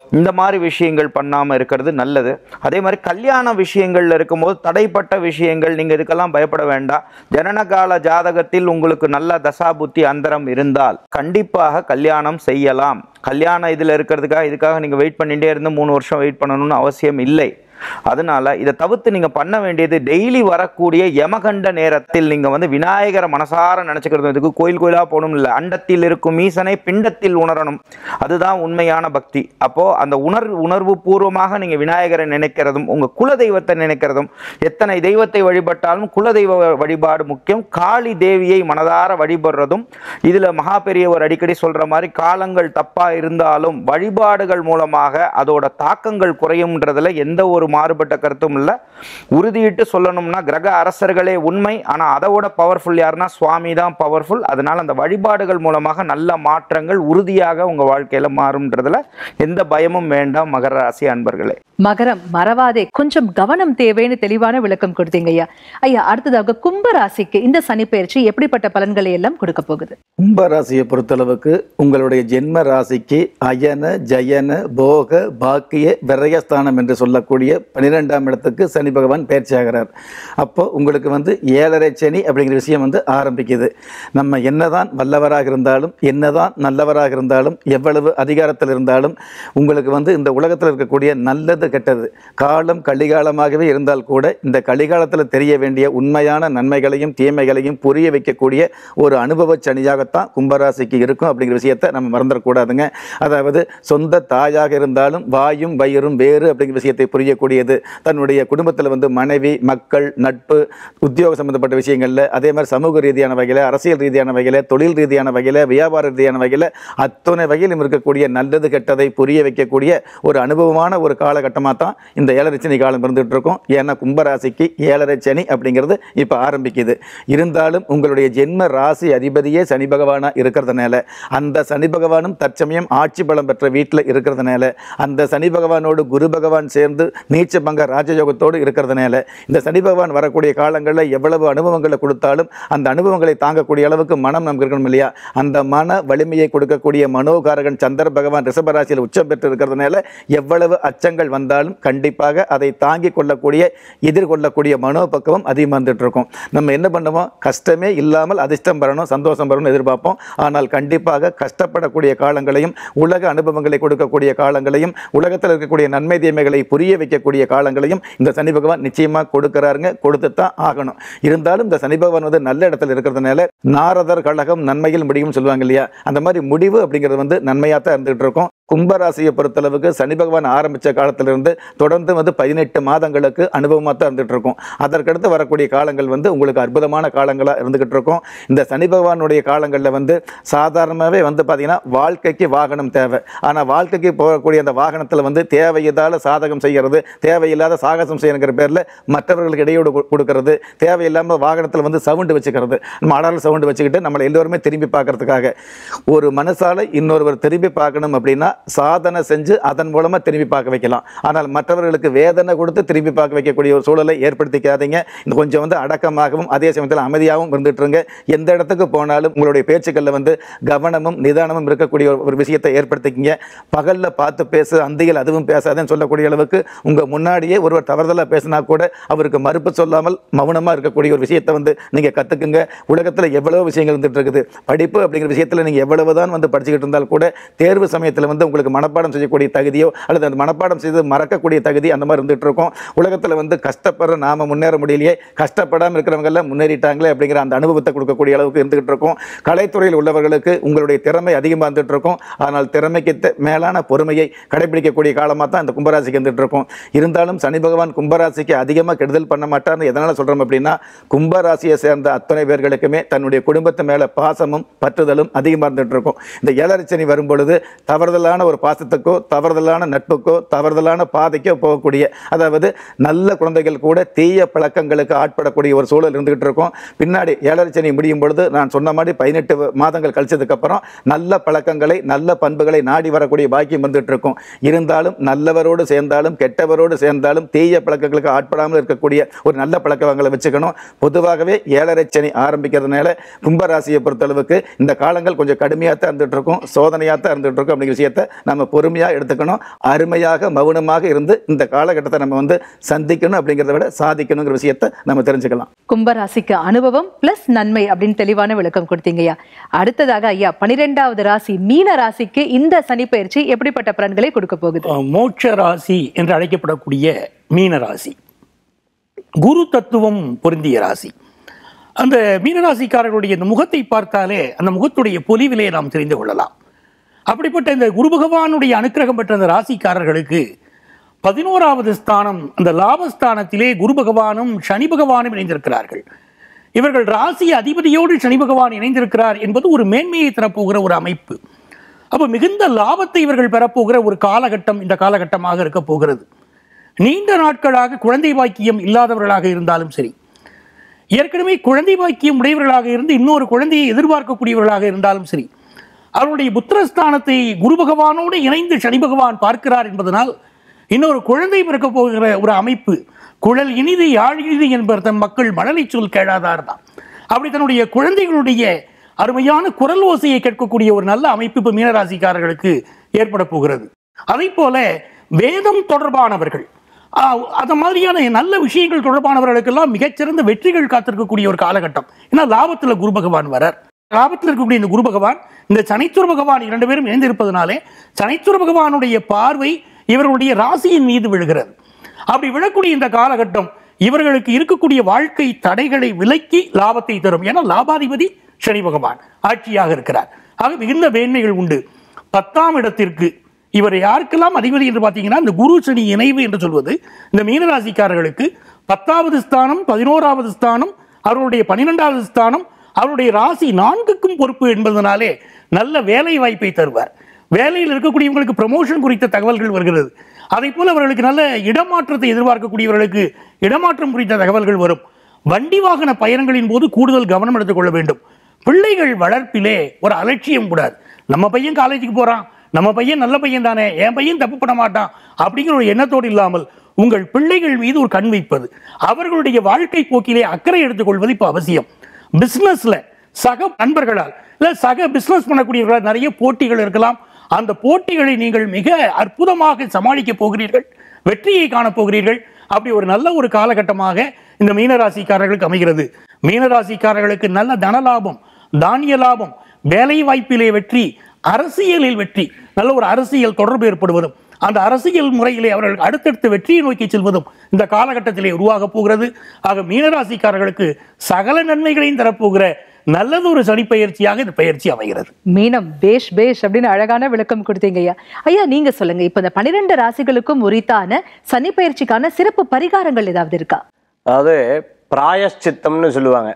இந்த மாதிரி விஷயங்கள் பண்ணாமல் இருக்கிறது நல்லது அதே மாதிரி கல்யாண விஷயங்கள்ல இருக்கும்போது தடைப்பட்ட விஷயங்கள் நீங்கள் இதுக்கெல்லாம் பயப்பட வேண்டாம் ஜனனகால ஜாதகத்தில் உங்களுக்கு நல்ல தசா புத்தி அந்தரம் இருந்தால் கண்டிப்பாக கல்யாணம் செய்யலாம் கல்யாணம் இதில் இருக்கிறதுக்காக இதுக்காக நீங்கள் வெயிட் பண்ணிகிட்டே இருந்து மூணு வருஷம் வெயிட் பண்ணணும்னு அவசியம் இல்லை அதனால இதை தவிர்த்து நீங்க பண்ண வேண்டியது டெய்லி வரக்கூடிய யமகண்ட நேரத்தில் நீங்க வந்து விநாயகரை மனசார நினைச்சுக்கிறது இதுக்கு கோயில் கோயிலா போகணும் இல்லை அண்டத்தில் இருக்கும் ஈசனை பிண்டத்தில் உணரணும் அதுதான் உண்மையான பக்தி அப்போ அந்த உணர்வு உணர்வு பூர்வமாக நீங்க விநாயகரை நினைக்கிறதும் உங்க குல தெய்வத்தை நினைக்கிறதும் எத்தனை தெய்வத்தை வழிபட்டாலும் குலதெய்வ வழிபாடு முக்கியம் காளி தேவியை மனதார வழிபடுறதும் இதுல மகா பெரியவர் அடிக்கடி சொல்ற மாதிரி காலங்கள் தப்பா இருந்தாலும் வழிபாடுகள் மூலமாக அதோட தாக்கங்கள் குறையும்ன்றதுல எந்த ஒரு மாறுபட்ட கருத்தும் இல்லை உறுதியிட்டு சொல்லணும்னா கிரக அரசர்களே உண்மை ஆனா அதை விட பவர்ஃபுல் யாருன்னா சுவாமி தான் பவர்ஃபுல் அதனால அந்த வழிபாடுகள் மூலமாக நல்ல மாற்றங்கள் உறுதியாக உங்க வாழ்க்கையில மாறும்ன்றதுல எந்த பயமும் வேண்டாம் மகர ராசி அன்பர்களே மகரம் மறவாதே கொஞ்சம் கவனம் தேவைன்னு தெளிவான விளக்கம் கொடுத்தீங்க ஐயா ஐயா அடுத்ததாக கும்ப ராசிக்கு இந்த சனி பயிற்சி எப்படிப்பட்ட பலன்களை எல்லாம் கொடுக்க போகுது கும்ப ராசியை பொறுத்தளவுக்கு உங்களுடைய ஜென்ம ராசிக்கு அயன ஜயன போக பாக்கிய விரயஸ்தானம் என்று சொல்லக்கூடிய பன்னிரெண்டாம் இடத்துக்கு சனி பகவான் பயிற்சி ஆகிறார் அப்போ உங்களுக்கு வந்து ஏழரை சனி அப்படிங்கிற விஷயம் வந்து ஆரம்பிக்குது நம்ம என்னதான் வல்லவராக இருந்தாலும் என்னதான் நல்லவராக இருந்தாலும் எவ்வளவு அதிகாரத்தில் இருந்தாலும் உங்களுக்கு வந்து இந்த உலகத்தில் இருக்கக்கூடிய நல்லது கெட்டது காலம் கலிகாலமாகவே இருந்தால் கூட இந்த கலிகாலத்தில் தெரிய வேண்டிய உண்மையான நன்மைகளையும் தீமைகளையும் புரிய வைக்கக்கூடிய ஒரு அனுபவ சனியாகத்தான் கும்பராசிக்கு இருக்கும் அப்படிங்கிற விஷயத்தை நம்ம மறந்துடக்கூடாதுங்க அதாவது சொந்த தாயாக இருந்தாலும் வாயும் வயிறும் வேறு அப்படிங்கிற விஷயத்தை புரியக்கூடியது தன்னுடைய குடும்பத்தில் வந்து மனைவி மக்கள் நட்பு உத்தியோக சம்பந்தப்பட்ட விஷயங்களில் அதே மாதிரி சமூக ரீதியான வகையில் அரசியல் ரீதியான வகையில் தொழில் ரீதியான வகையில் வியாபார ரீதியான வகையில் அத்தனை வகையிலும் இருக்கக்கூடிய நல்லது கெட்டதை புரிய வைக்கக்கூடிய ஒரு அனுபவமான ஒரு காலகட்டமாக தான் இந்த ஏழரை சனி காலம் இருந்துகிட்டு இருக்கும் ஏன்னா கும்பராசிக்கு ஏழரை சனி அப்படிங்கிறது இப்போ ஆரம்பிக்குது இருந்தாலும் உங்களுடைய ஜென்ம ராசி அதிபதியே சனி பகவானாக இருக்கிறதுனால அந்த சனி பகவானும் தற்சமயம் ஆட்சி பலம் பெற்ற வீட்டில் இருக்கிறதுனால அந்த சனி பகவானோடு குரு பகவான் சேர்ந்து நீச்சபங்க ராஜயோகத்தோடு இருக்கிறதுனால இந்த சனி பகவான் வரக்கூடிய காலங்களில் எவ்வளவு அனுபவங்களை கொடுத்தாலும் அந்த அனுபவங்களை தாங்கக்கூடிய அளவுக்கு மனம் நமக்கு இருக்கணும் இல்லையா அந்த மன வலிமையை கொடுக்கக்கூடிய மனோகாரகன் சந்திர பகவான் ரிஷபராசியில் உச்சம் பெற்று இருக்கிறதுனால எவ்வளவு அச்சங்கள் வந்தாலும் கண்டிப்பாக அதை தாங்கிக் கொள்ளக்கூடிய எதிர்கொள்ளக்கூடிய மனோபக்குவம் அதிகமாக வந்துட்டு இருக்கும் நம்ம என்ன பண்ணுவோம் கஷ்டமே இல்லாமல் அதிர்ஷ்டம் பெறணும் சந்தோஷம் பெறணும் எதிர்பார்ப்போம் ஆனால் கண்டிப்பாக கஷ்டப்படக்கூடிய காலங்களையும் உலக அனுபவங்களை கொடுக்கக்கூடிய காலங்களையும் உலகத்தில் இருக்கக்கூடிய நன்மை தீமைகளை புரிய வைக்கக்கூடிய காலங்களையும் இந்த சனி பகவான் நிச்சயமாக கொடுக்குறாருங்க கொடுத்து தான் ஆகணும் இருந்தாலும் இந்த சனி பகவான் வந்து நல்ல இடத்துல இருக்கிறதுனால நாரதர் கழகம் நன்மையில் முடியும் சொல்லுவாங்க இல்லையா அந்த மாதிரி முடிவு அப்படிங்கிறது வந்து நன்மையாக தான் இருந்துகிட்டு இருக்கும் கும்பராசியை பொறுத்தளவுக்கு சனி பகவான் ஆரம்பித்த காலத்திலிருந்து தொடர்ந்து வந்து பதினெட்டு மாதங்களுக்கு அனுபவமாக தான் இருந்துகிட்டு இருக்கும் அதற்கடுத்து வரக்கூடிய காலங்கள் வந்து உங்களுக்கு அற்புதமான காலங்களாக இருந்துகிட்டு இருக்கும் இந்த சனி பகவானுடைய காலங்களில் வந்து சாதாரணமாகவே வந்து பார்த்தீங்கன்னா வாழ்க்கைக்கு வாகனம் தேவை ஆனால் வாழ்க்கைக்கு போகக்கூடிய அந்த வாகனத்தில் வந்து தேவையில்லாத சாதகம் செய்கிறது தேவையில்லாத சாகசம் செய்யணுங்கிற பேரில் மற்றவர்களுக்கு இடையூறு கொ- கொடுக்கறது தேவையில்லாமல் வாகனத்தில் வந்து சவுண்டு வச்சுக்கிறது நம்ம அடால் சவுண்டு வச்சுக்கிட்டு நம்மளை எல்லோருமே திரும்பி பார்க்கறதுக்காக ஒரு மனசால இன்னொருவர் திரும்பி பார்க்கணும் அப்படின்னா சாதனை செஞ்சு அதன் மூலமாக திரும்பி பார்க்க வைக்கலாம் ஆனால் மற்றவர்களுக்கு வேதனை கொடுத்து திரும்பி பார்க்க வைக்கக்கூடிய ஒரு சூழலை ஏற்படுத்திக்காதீங்க இந்த கொஞ்சம் வந்து அடக்கமாகவும் அதே சமயத்தில் அமைதியாகவும் இருந்துட்டு இருங்க எந்த இடத்துக்கு போனாலும் உங்களுடைய பேச்சுக்களில் வந்து கவனமும் நிதானமும் இருக்கக்கூடிய ஒரு- ஒரு விஷயத்தை ஏற்படுத்திக்கிங்க பகலில் பார்த்து பேசு அந்தியில் அதுவும் பேசாதேன்னு சொல்லக்கூடிய அளவுக்கு உங்கள் முன்னாடியே ஒருவர் தவறுதலாக பேசினா கூட அவருக்கு மறுப்பு சொல்லாமல் மௌனமாக இருக்கக்கூடிய ஒரு விஷயத்தை வந்து நீங்கள் கற்றுக்குங்க உலகத்தில் எவ்வளவு விஷயங்கள் இருந்துட்டு இருக்குது படிப்பு அப்படிங்கிற விஷயத்தில் நீங்கள் எவ்வளவு தான் வந்து படிச்சுக்கிட்டு இருந்தால் கூட தேர்வு சமயத்தில் வந்து உங்களுக்கு மனப்பாடம் செய்யக்கூடிய தகுதியோ அல்லது அந்த மனப்பாடம் செய்து மறக்கக்கூடிய தகுதி அந்த மாதிரி இருந்துட்டு இருக்கும் உலகத்தில் வந்து கஷ்டப்படுற நாம முன்னேற முடியலையே கஷ்டப்படாமல் இருக்கிறவங்க எல்லாம் முன்னேறிட்டாங்களே அப்படிங்கிற அந்த அனுபவத்தை கொடுக்கக்கூடிய அளவுக்கு இருந்துகிட்டு இருக்கும் கலைத்துறையில் உள்ளவர்களுக்கு உங்களுடைய திறமை அதிகமாக இருந்துட்டு இருக்கும் ஆனால் திறமைக்கு த- மேலான பொறுமையை கடைபிடிக்கக்கூடிய காலமாக தான் இந்த கும்பராசிக்கு இருந்துட்டு இருக்கும் இருந்தாலும் சனி பகவான் கும்பராசிக்கு அதிகமாக கெடுதல் பண்ண மாட்டார்னு எதனால் சொல்கிறோம் அப்படின்னா கும்பராசியை சேர்ந்த அத்தனை பேர்களுக்குமே தன்னுடைய குடும்பத்து மேலே பாசமும் பற்றுதலும் அதிகமாக இருந்துட்டு இருக்கும் இந்த ஏழரை சனி வரும் பொழுது தவறுதலான ஒரு பாசத்துக்கோ தவறுதலான நட்புக்கோ தவறுதலான பாதைக்கோ போகக்கூடிய அதாவது நல்ல குழந்தைகள் கூட தீய பழக்கங்களுக்கு ஆட்படக்கூடிய ஒரு சூழல் இருந்துகிட்டு இருக்கும் பின்னாடி ஏழரை சனி முடியும் பொழுது நான் சொன்ன மாதிரி பதினெட்டு மாதங்கள் கழிச்சதுக்கு அப்புறம் நல்ல பழக்கங்களை நல்ல பண்புகளை நாடி வரக்கூடிய பாக்கியம் வந்துட்டு இருக்கும் இருந்தாலும் நல்லவரோடு சேர்ந்தாலும் கெட்டவரோடு சேர்ந்தாலும் தீய பழக்கங்களுக்கு ஆட்படாமல் இருக்கக்கூடிய ஒரு நல்ல பழக்கங்களை வச்சுக்கணும் பொதுவாகவே ஏழரை சனி ஆரம்பிக்கிறதுனால கும்பராசியை பொறுத்தளவுக்கு இந்த காலங்கள் கொஞ்சம் கடுமையாக தான் இருந்துட்டு இருக்கும் சோதனையாக தான் இருந்துட்டு இருக்கும் அப்படிங்கிற விஷயத்தை நம்ம பொறுமையாக எடுத்துக்கணும் அருமையாக மௌனமாக இருந்து இந்த காலகட்டத்தை நம்ம வந்து சந்திக்கணும் அப்படிங்கிறத விட சாதிக்கணுங்கிற விஷயத்தை நம்ம தெரிஞ்சுக்கலாம் கும்பராசிக்கு அனுபவம் பிளஸ் நன்மை அப்படின்னு தெளிவான விளக்கம் கொடுத்தீங்கய்யா அடுத்ததாக ஐயா பனிரெண்டாவது ராசி மீன ராசிக்கு இந்த சனி பயிற்சி எப்படிப்பட்ட பலன்களை கொடுக்க போகுது அஹ், மோட்ச ராசி என்று அழைக்கப்படக்கூடிய மீன ராசி குரு தத்துவம் பொருந்திய ராசி அந்த மீனராசிக்காரர்களுடைய இந்த முகத்தை பார்த்தாலே அந்த முகத்துடைய பொலிவிலே நாம் தெரிந்து கொள்ளலாம் அப்படிப்பட்ட இந்த குரு பகவானுடைய அனுக்கிரகம் பெற்ற அந்த ராசிக்காரர்களுக்கு பதினோராவது ஸ்தானம் அந்த லாபஸ்தானத்திலே குரு பகவானும் சனி பகவானும் இணைந்திருக்கிறார்கள் இவர்கள் ராசி அதிபதியோடு சனி பகவான் இணைந்திருக்கிறார் என்பது ஒரு மேன்மையை தரப்போகிற ஒரு அமைப்பு அப்போ மிகுந்த லாபத்தை இவர்கள் பெறப்போகிற ஒரு காலகட்டம் இந்த காலகட்டமாக இருக்க போகிறது நீண்ட நாட்களாக குழந்தை பாக்கியம் இல்லாதவர்களாக இருந்தாலும் சரி ஏற்கனவே குழந்தை பாக்கியம் உடையவர்களாக இருந்து இன்னொரு குழந்தையை எதிர்பார்க்கக்கூடியவர்களாக இருந்தாலும் சரி அவருடைய புத்திரஸ்தானத்தை குரு பகவானோடு இணைந்து சனி பகவான் பார்க்கிறார் என்பதனால் இன்னொரு குழந்தை பிறக்க போகிற ஒரு அமைப்பு குழல் இனிது யாழ் இனிது என்பர் தம் மக்கள் மழலை சொல் கேளாதார் தான் அப்படி தன்னுடைய குழந்தைகளுடைய அருமையான குரல் ஓசையை கேட்கக்கூடிய ஒரு நல்ல அமைப்பு இப்போ மீனராசிக்காரர்களுக்கு ஏற்பட போகிறது அதே போல வேதம் தொடர்பானவர்கள் ஆஹ், அந்த மாதிரியான நல்ல விஷயங்கள் தொடர்பானவர்களுக்கெல்லாம் மிகச்சிறந்த வெற்றிகள் காத்திருக்கக்கூடிய ஒரு காலகட்டம் ஏன்னா லாபத்துல குரு பகவான் வரார் லாபத்தில் இருக்கக்கூடிய இந்த குரு பகவான் இந்த சனைத்துர பகவான் இரண்டு பேரும் இணைந்திருப்பதனாலே சனைத்துர பகவானுடைய பார்வை இவர்களுடைய ராசியின் மீது விழுகிறது அப்படி விழக்கூடிய இந்த காலகட்டம் இவர்களுக்கு இருக்கக்கூடிய வாழ்க்கை தடைகளை விலக்கி லாபத்தை தரும் ஏன்னா லாபாதிபதி சனி பகவான் ஆட்சியாக இருக்கிறார் ஆக மிகுந்த மேன்மைகள் உண்டு பத்தாம் இடத்திற்கு இவர் யாருக்கெல்லாம் அதிபதி என்று பார்த்தீங்கன்னா இந்த குரு சனி இணைவு என்று சொல்வது இந்த மீனராசிக்காரர்களுக்கு பத்தாவது ஸ்தானம் பதினோராவது ஸ்தானம் அவர்களுடைய பன்னிரெண்டாவது ஸ்தானம் அவருடைய ராசி நான்குக்கும் பொறுப்பு என்பதனாலே நல்ல வேலை வாய்ப்பை தருவார் வேலையில் இருக்கக்கூடியவங்களுக்கு ப்ரமோஷன் குறித்த தகவல்கள் வருகிறது அதே போல அவர்களுக்கு நல்ல இடமாற்றத்தை எதிர்பார்க்கக்கூடியவர்களுக்கு இடமாற்றம் குறித்த தகவல்கள் வரும் வண்டி வாகன பயணங்களின் போது கூடுதல் கவனம் எடுத்துக்கொள்ள வேண்டும் பிள்ளைகள் வளர்ப்பிலே ஒரு அலட்சியம் கூடாது நம்ம பையன் காலேஜுக்கு போறான் நம்ம பையன் நல்ல பையன் தானே என் பையன் தப்பு பண்ண மாட்டான் அப்படிங்கிற ஒரு எண்ணத்தோடு இல்லாமல் உங்கள் பிள்ளைகள் மீது ஒரு கண் வைப்பது அவர்களுடைய வாழ்க்கை போக்கிலே அக்கறை எடுத்துக்கொள்வது இப்போ அவசியம் பிசினஸ்ல சக நண்பர்களால் இல்ல சக பிசினஸ் பண்ணக்கூடியவர்களால் நிறைய போட்டிகள் இருக்கலாம் அந்த போட்டிகளை நீங்கள் மிக அற்புதமாக சமாளிக்க போகிறீர்கள் வெற்றியை காணப் போகிறீர்கள் அப்படி ஒரு நல்ல ஒரு காலகட்டமாக இந்த மீனராசிக்காரர்களுக்கு அமைகிறது மீனராசிக்காரர்களுக்கு நல்ல தன லாபம் தானிய லாபம் வேலை வாய்ப்பிலே வெற்றி அரசியலில் வெற்றி நல்ல ஒரு அரசியல் தொடர்பு ஏற்படுவதும் அந்த அரசியல் முறையிலே அவர்கள் அடுத்தடுத்த வெற்றியை நோக்கி செல்வதும் இந்த காலகட்டத்திலே உருவாக போகிறது ஆக மீனராசிக்காரர்களுக்கு சகல நன்மைகளையும் தரப்போகிற நல்லதொரு சனிப்பெயர்ச்சியாக இந்த பயிற்சி அமைகிறது மீனம் பேஷ் பேஷ் அப்படின்னு அழகான விளக்கம் கொடுத்தீங்க ஐயா ஐயா நீங்க சொல்லுங்க இப்ப இந்த பன்னிரெண்டு ராசிகளுக்கும் உரித்தான சனி பயிற்சிக்கான சிறப்பு பரிகாரங்கள் ஏதாவது இருக்கா அதாவது பிராயஷ்சித்தம்னு சொல்லுவாங்க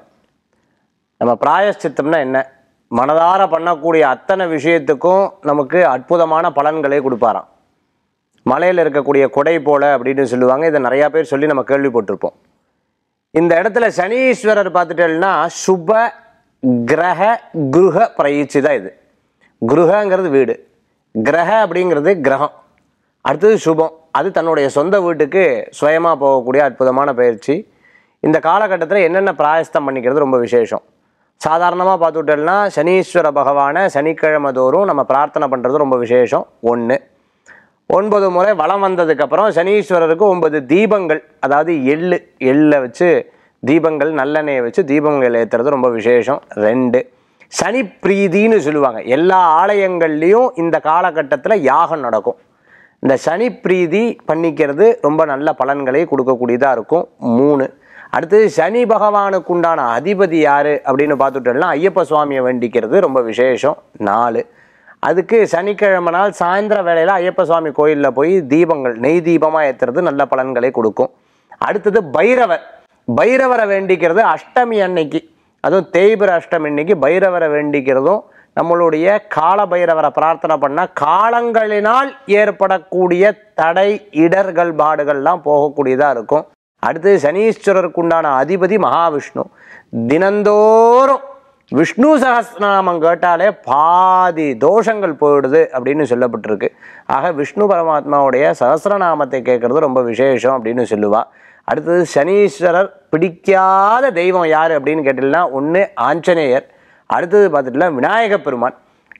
நம்ம பிராயஷ்சித்தம்னா என்ன மனதார பண்ணக்கூடிய அத்தனை விஷயத்துக்கும் நமக்கு அற்புதமான பலன்களை கொடுப்பாராம் மலையில் இருக்கக்கூடிய கொடை போல அப்படின்னு சொல்லுவாங்க இதை நிறையா பேர் சொல்லி நம்ம கேள்விப்பட்டிருப்போம் இந்த இடத்துல சனீஸ்வரர் பார்த்துட்டேன்னா சுப கிரக குருக பயிற்சி தான் இது குருகங்கிறது வீடு கிரக அப்படிங்கிறது கிரகம் அடுத்தது சுபம் அது தன்னுடைய சொந்த வீட்டுக்கு சுயமாக போகக்கூடிய அற்புதமான பயிற்சி இந்த காலகட்டத்தில் என்னென்ன பிராயஸ்தம் பண்ணிக்கிறது ரொம்ப விசேஷம் சாதாரணமாக பார்த்துட்டோம்னா சனீஸ்வர பகவானை சனிக்கிழமை தோறும் நம்ம பிரார்த்தனை பண்ணுறது ரொம்ப விசேஷம் ஒன்று ஒன்பது முறை வலம் வந்ததுக்கப்புறம் சனீஸ்வரருக்கு ஒன்பது தீபங்கள் அதாவது எள்ளு எள்ளை வச்சு தீபங்கள் நல்லெண்ணெயை வச்சு தீபங்கள் ஏற்றுறது ரொம்ப விசேஷம் ரெண்டு சனி பிரீதின்னு சொல்லுவாங்க எல்லா ஆலயங்கள்லேயும் இந்த காலகட்டத்தில் யாகம் நடக்கும் இந்த சனி பிரீதி பண்ணிக்கிறது ரொம்ப நல்ல பலன்களை கொடுக்கக்கூடியதாக இருக்கும் மூணு அடுத்தது சனி பகவானுக்கு உண்டான அதிபதி யார் அப்படின்னு பார்த்துட்டோம்னா ஐயப்ப சுவாமியை வேண்டிக்கிறது ரொம்ப விசேஷம் நாலு அதுக்கு சனிக்கிழமை நாள் சாயந்தர வேளையில் ஐயப்ப சுவாமி கோயிலில் போய் தீபங்கள் நெய் தீபமாக ஏற்றுறது நல்ல பலன்களை கொடுக்கும் அடுத்தது பைரவர் பைரவரை வேண்டிக்கிறது அஷ்டமி அன்னைக்கு அதுவும் தேய்பிர அஷ்டமி அன்னைக்கு பைரவரை வேண்டிக்கிறதும் நம்மளுடைய கால பைரவரை பிரார்த்தனை பண்ணால் காலங்களினால் ஏற்படக்கூடிய தடை இடர்கள் பாடுகள்லாம் போகக்கூடியதாக இருக்கும் அடுத்து சனீஸ்வரருக்கு உண்டான அதிபதி மகாவிஷ்ணு தினந்தோறும் விஷ்ணு சகஸ்ரநாமம் கேட்டாலே பாதி தோஷங்கள் போயிடுது அப்படின்னு சொல்லப்பட்டிருக்கு ஆக விஷ்ணு பரமாத்மாவுடைய சகஸ்ரநாமத்தை கேட்கறது ரொம்ப விசேஷம் அப்படின்னு சொல்லுவா அடுத்தது சனீஸ்வரர் பிடிக்காத தெய்வம் யார் அப்படின்னு கேட்டீங்கன்னா ஒன்று ஆஞ்சநேயர் அடுத்தது பார்த்துட்டுல விநாயக பெருமான்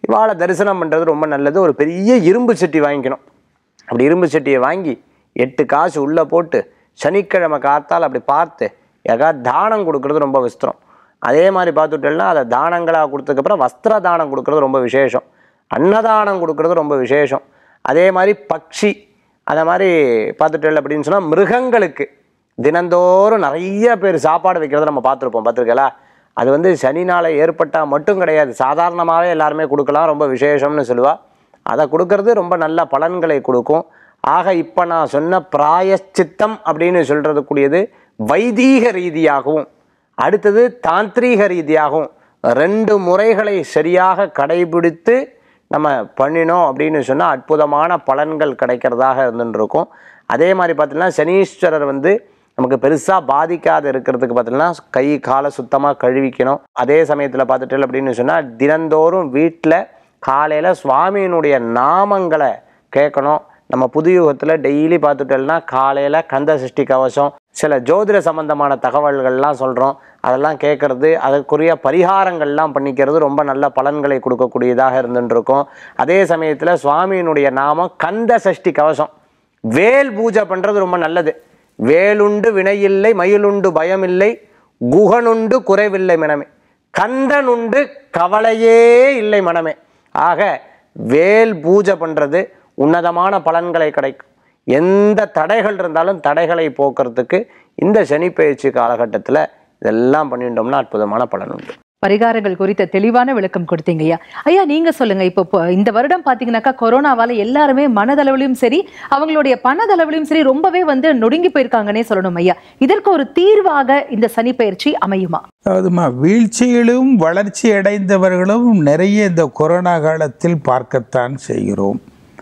இவாளை தரிசனம் பண்ணுறது ரொம்ப நல்லது ஒரு பெரிய இரும்பு சட்டி வாங்கிக்கணும் அப்படி இரும்பு சட்டியை வாங்கி எட்டு காசு உள்ளே போட்டு சனிக்கிழமை காத்தால் அப்படி பார்த்து எகா தானம் கொடுக்கறது ரொம்ப விஸ்திரம் அதே மாதிரி பார்த்துட்டோம்னா அதை தானங்களாக கொடுத்ததுக்கப்புறம் வஸ்திர தானம் கொடுக்கறது ரொம்ப விசேஷம் அன்னதானம் கொடுக்கறது ரொம்ப விசேஷம் அதே மாதிரி பக்ஷி அதை மாதிரி பார்த்துட்டோம் அப்படின்னு சொன்னால் மிருகங்களுக்கு தினந்தோறும் நிறைய பேர் சாப்பாடு வைக்கிறத நம்ம பார்த்துருப்போம் பார்த்துருக்கலா அது வந்து சனினால ஏற்பட்டால் மட்டும் கிடையாது சாதாரணமாகவே எல்லாருமே கொடுக்கலாம் ரொம்ப விசேஷம்னு சொல்லுவா அதை கொடுக்கறது ரொம்ப நல்ல பலன்களை கொடுக்கும் ஆக இப்போ நான் சொன்ன பிராயச்சித்தம் அப்படின்னு சொல்றது கூடியது வைதீக ரீதியாகவும் அடுத்தது தாந்திரீக ரீதியாகவும் ரெண்டு முறைகளை சரியாக கடைபிடித்து நம்ம பண்ணினோம் அப்படின்னு சொன்னால் அற்புதமான பலன்கள் கிடைக்கிறதாக இருந்துட்டு இருக்கும் அதே மாதிரி பார்த்தீங்கன்னா சனீஸ்வரர் வந்து நமக்கு பெருசாக பாதிக்காத இருக்கிறதுக்கு பார்த்தீங்கன்னா கை காலை சுத்தமாக கழுவிக்கணும் அதே சமயத்தில் பார்த்துட்டு அப்படின்னு சொன்னால் தினந்தோறும் வீட்டில் காலையில் சுவாமியினுடைய நாமங்களை கேட்கணும் நம்ம புது யுகத்தில் டெய்லி பார்த்துட்டோம்னா காலையில் கந்த சஷ்டி கவசம் சில ஜோதிட சம்பந்தமான தகவல்கள்லாம் சொல்கிறோம் அதெல்லாம் கேட்குறது அதற்குரிய பரிகாரங்கள்லாம் பண்ணிக்கிறது ரொம்ப நல்ல பலன்களை கொடுக்கக்கூடியதாக இருந்துட்டு இருக்கும் அதே சமயத்தில் சுவாமியினுடைய நாமம் கந்த சஷ்டி கவசம் வேல் பூஜை பண்ணுறது ரொம்ப நல்லது வேலுண்டு வினையில்லை மயிலுண்டு பயமில்லை குகனுண்டு குறைவில்லை மனமே கந்தனுண்டு கவலையே இல்லை மனமே ஆக வேல் பூஜை பண்ணுறது உன்னதமான பலன்களை கிடைக்கும் எந்த தடைகள் இருந்தாலும் தடைகளை போக்குறதுக்கு இந்த சனி பயிற்சி காலகட்டத்தில் இதெல்லாம் பண்ணிட்டோம்னா அற்புதமான பலன் உண்டு பரிகாரங்கள் குறித்த தெளிவான விளக்கம் கொடுத்தீங்க ஐயா ஐயா நீங்க சொல்லுங்க இப்போ இப்போ இந்த வருடம் பாத்தீங்கன்னாக்கா கொரோனாவால எல்லாருமே மனதளவிலும் சரி அவங்களுடைய பணதளவிலும் சரி ரொம்பவே வந்து நொடுங்கி போயிருக்காங்கன்னே சொல்லணும் ஐயா இதற்கு ஒரு தீர்வாக இந்த சனி பயிற்சி அமையுமா அதாவதுமா வீழ்ச்சியிலும் வளர்ச்சி அடைந்தவர்களும் நிறைய இந்த கொரோனா காலத்தில் பார்க்கத்தான் செய்கிறோம்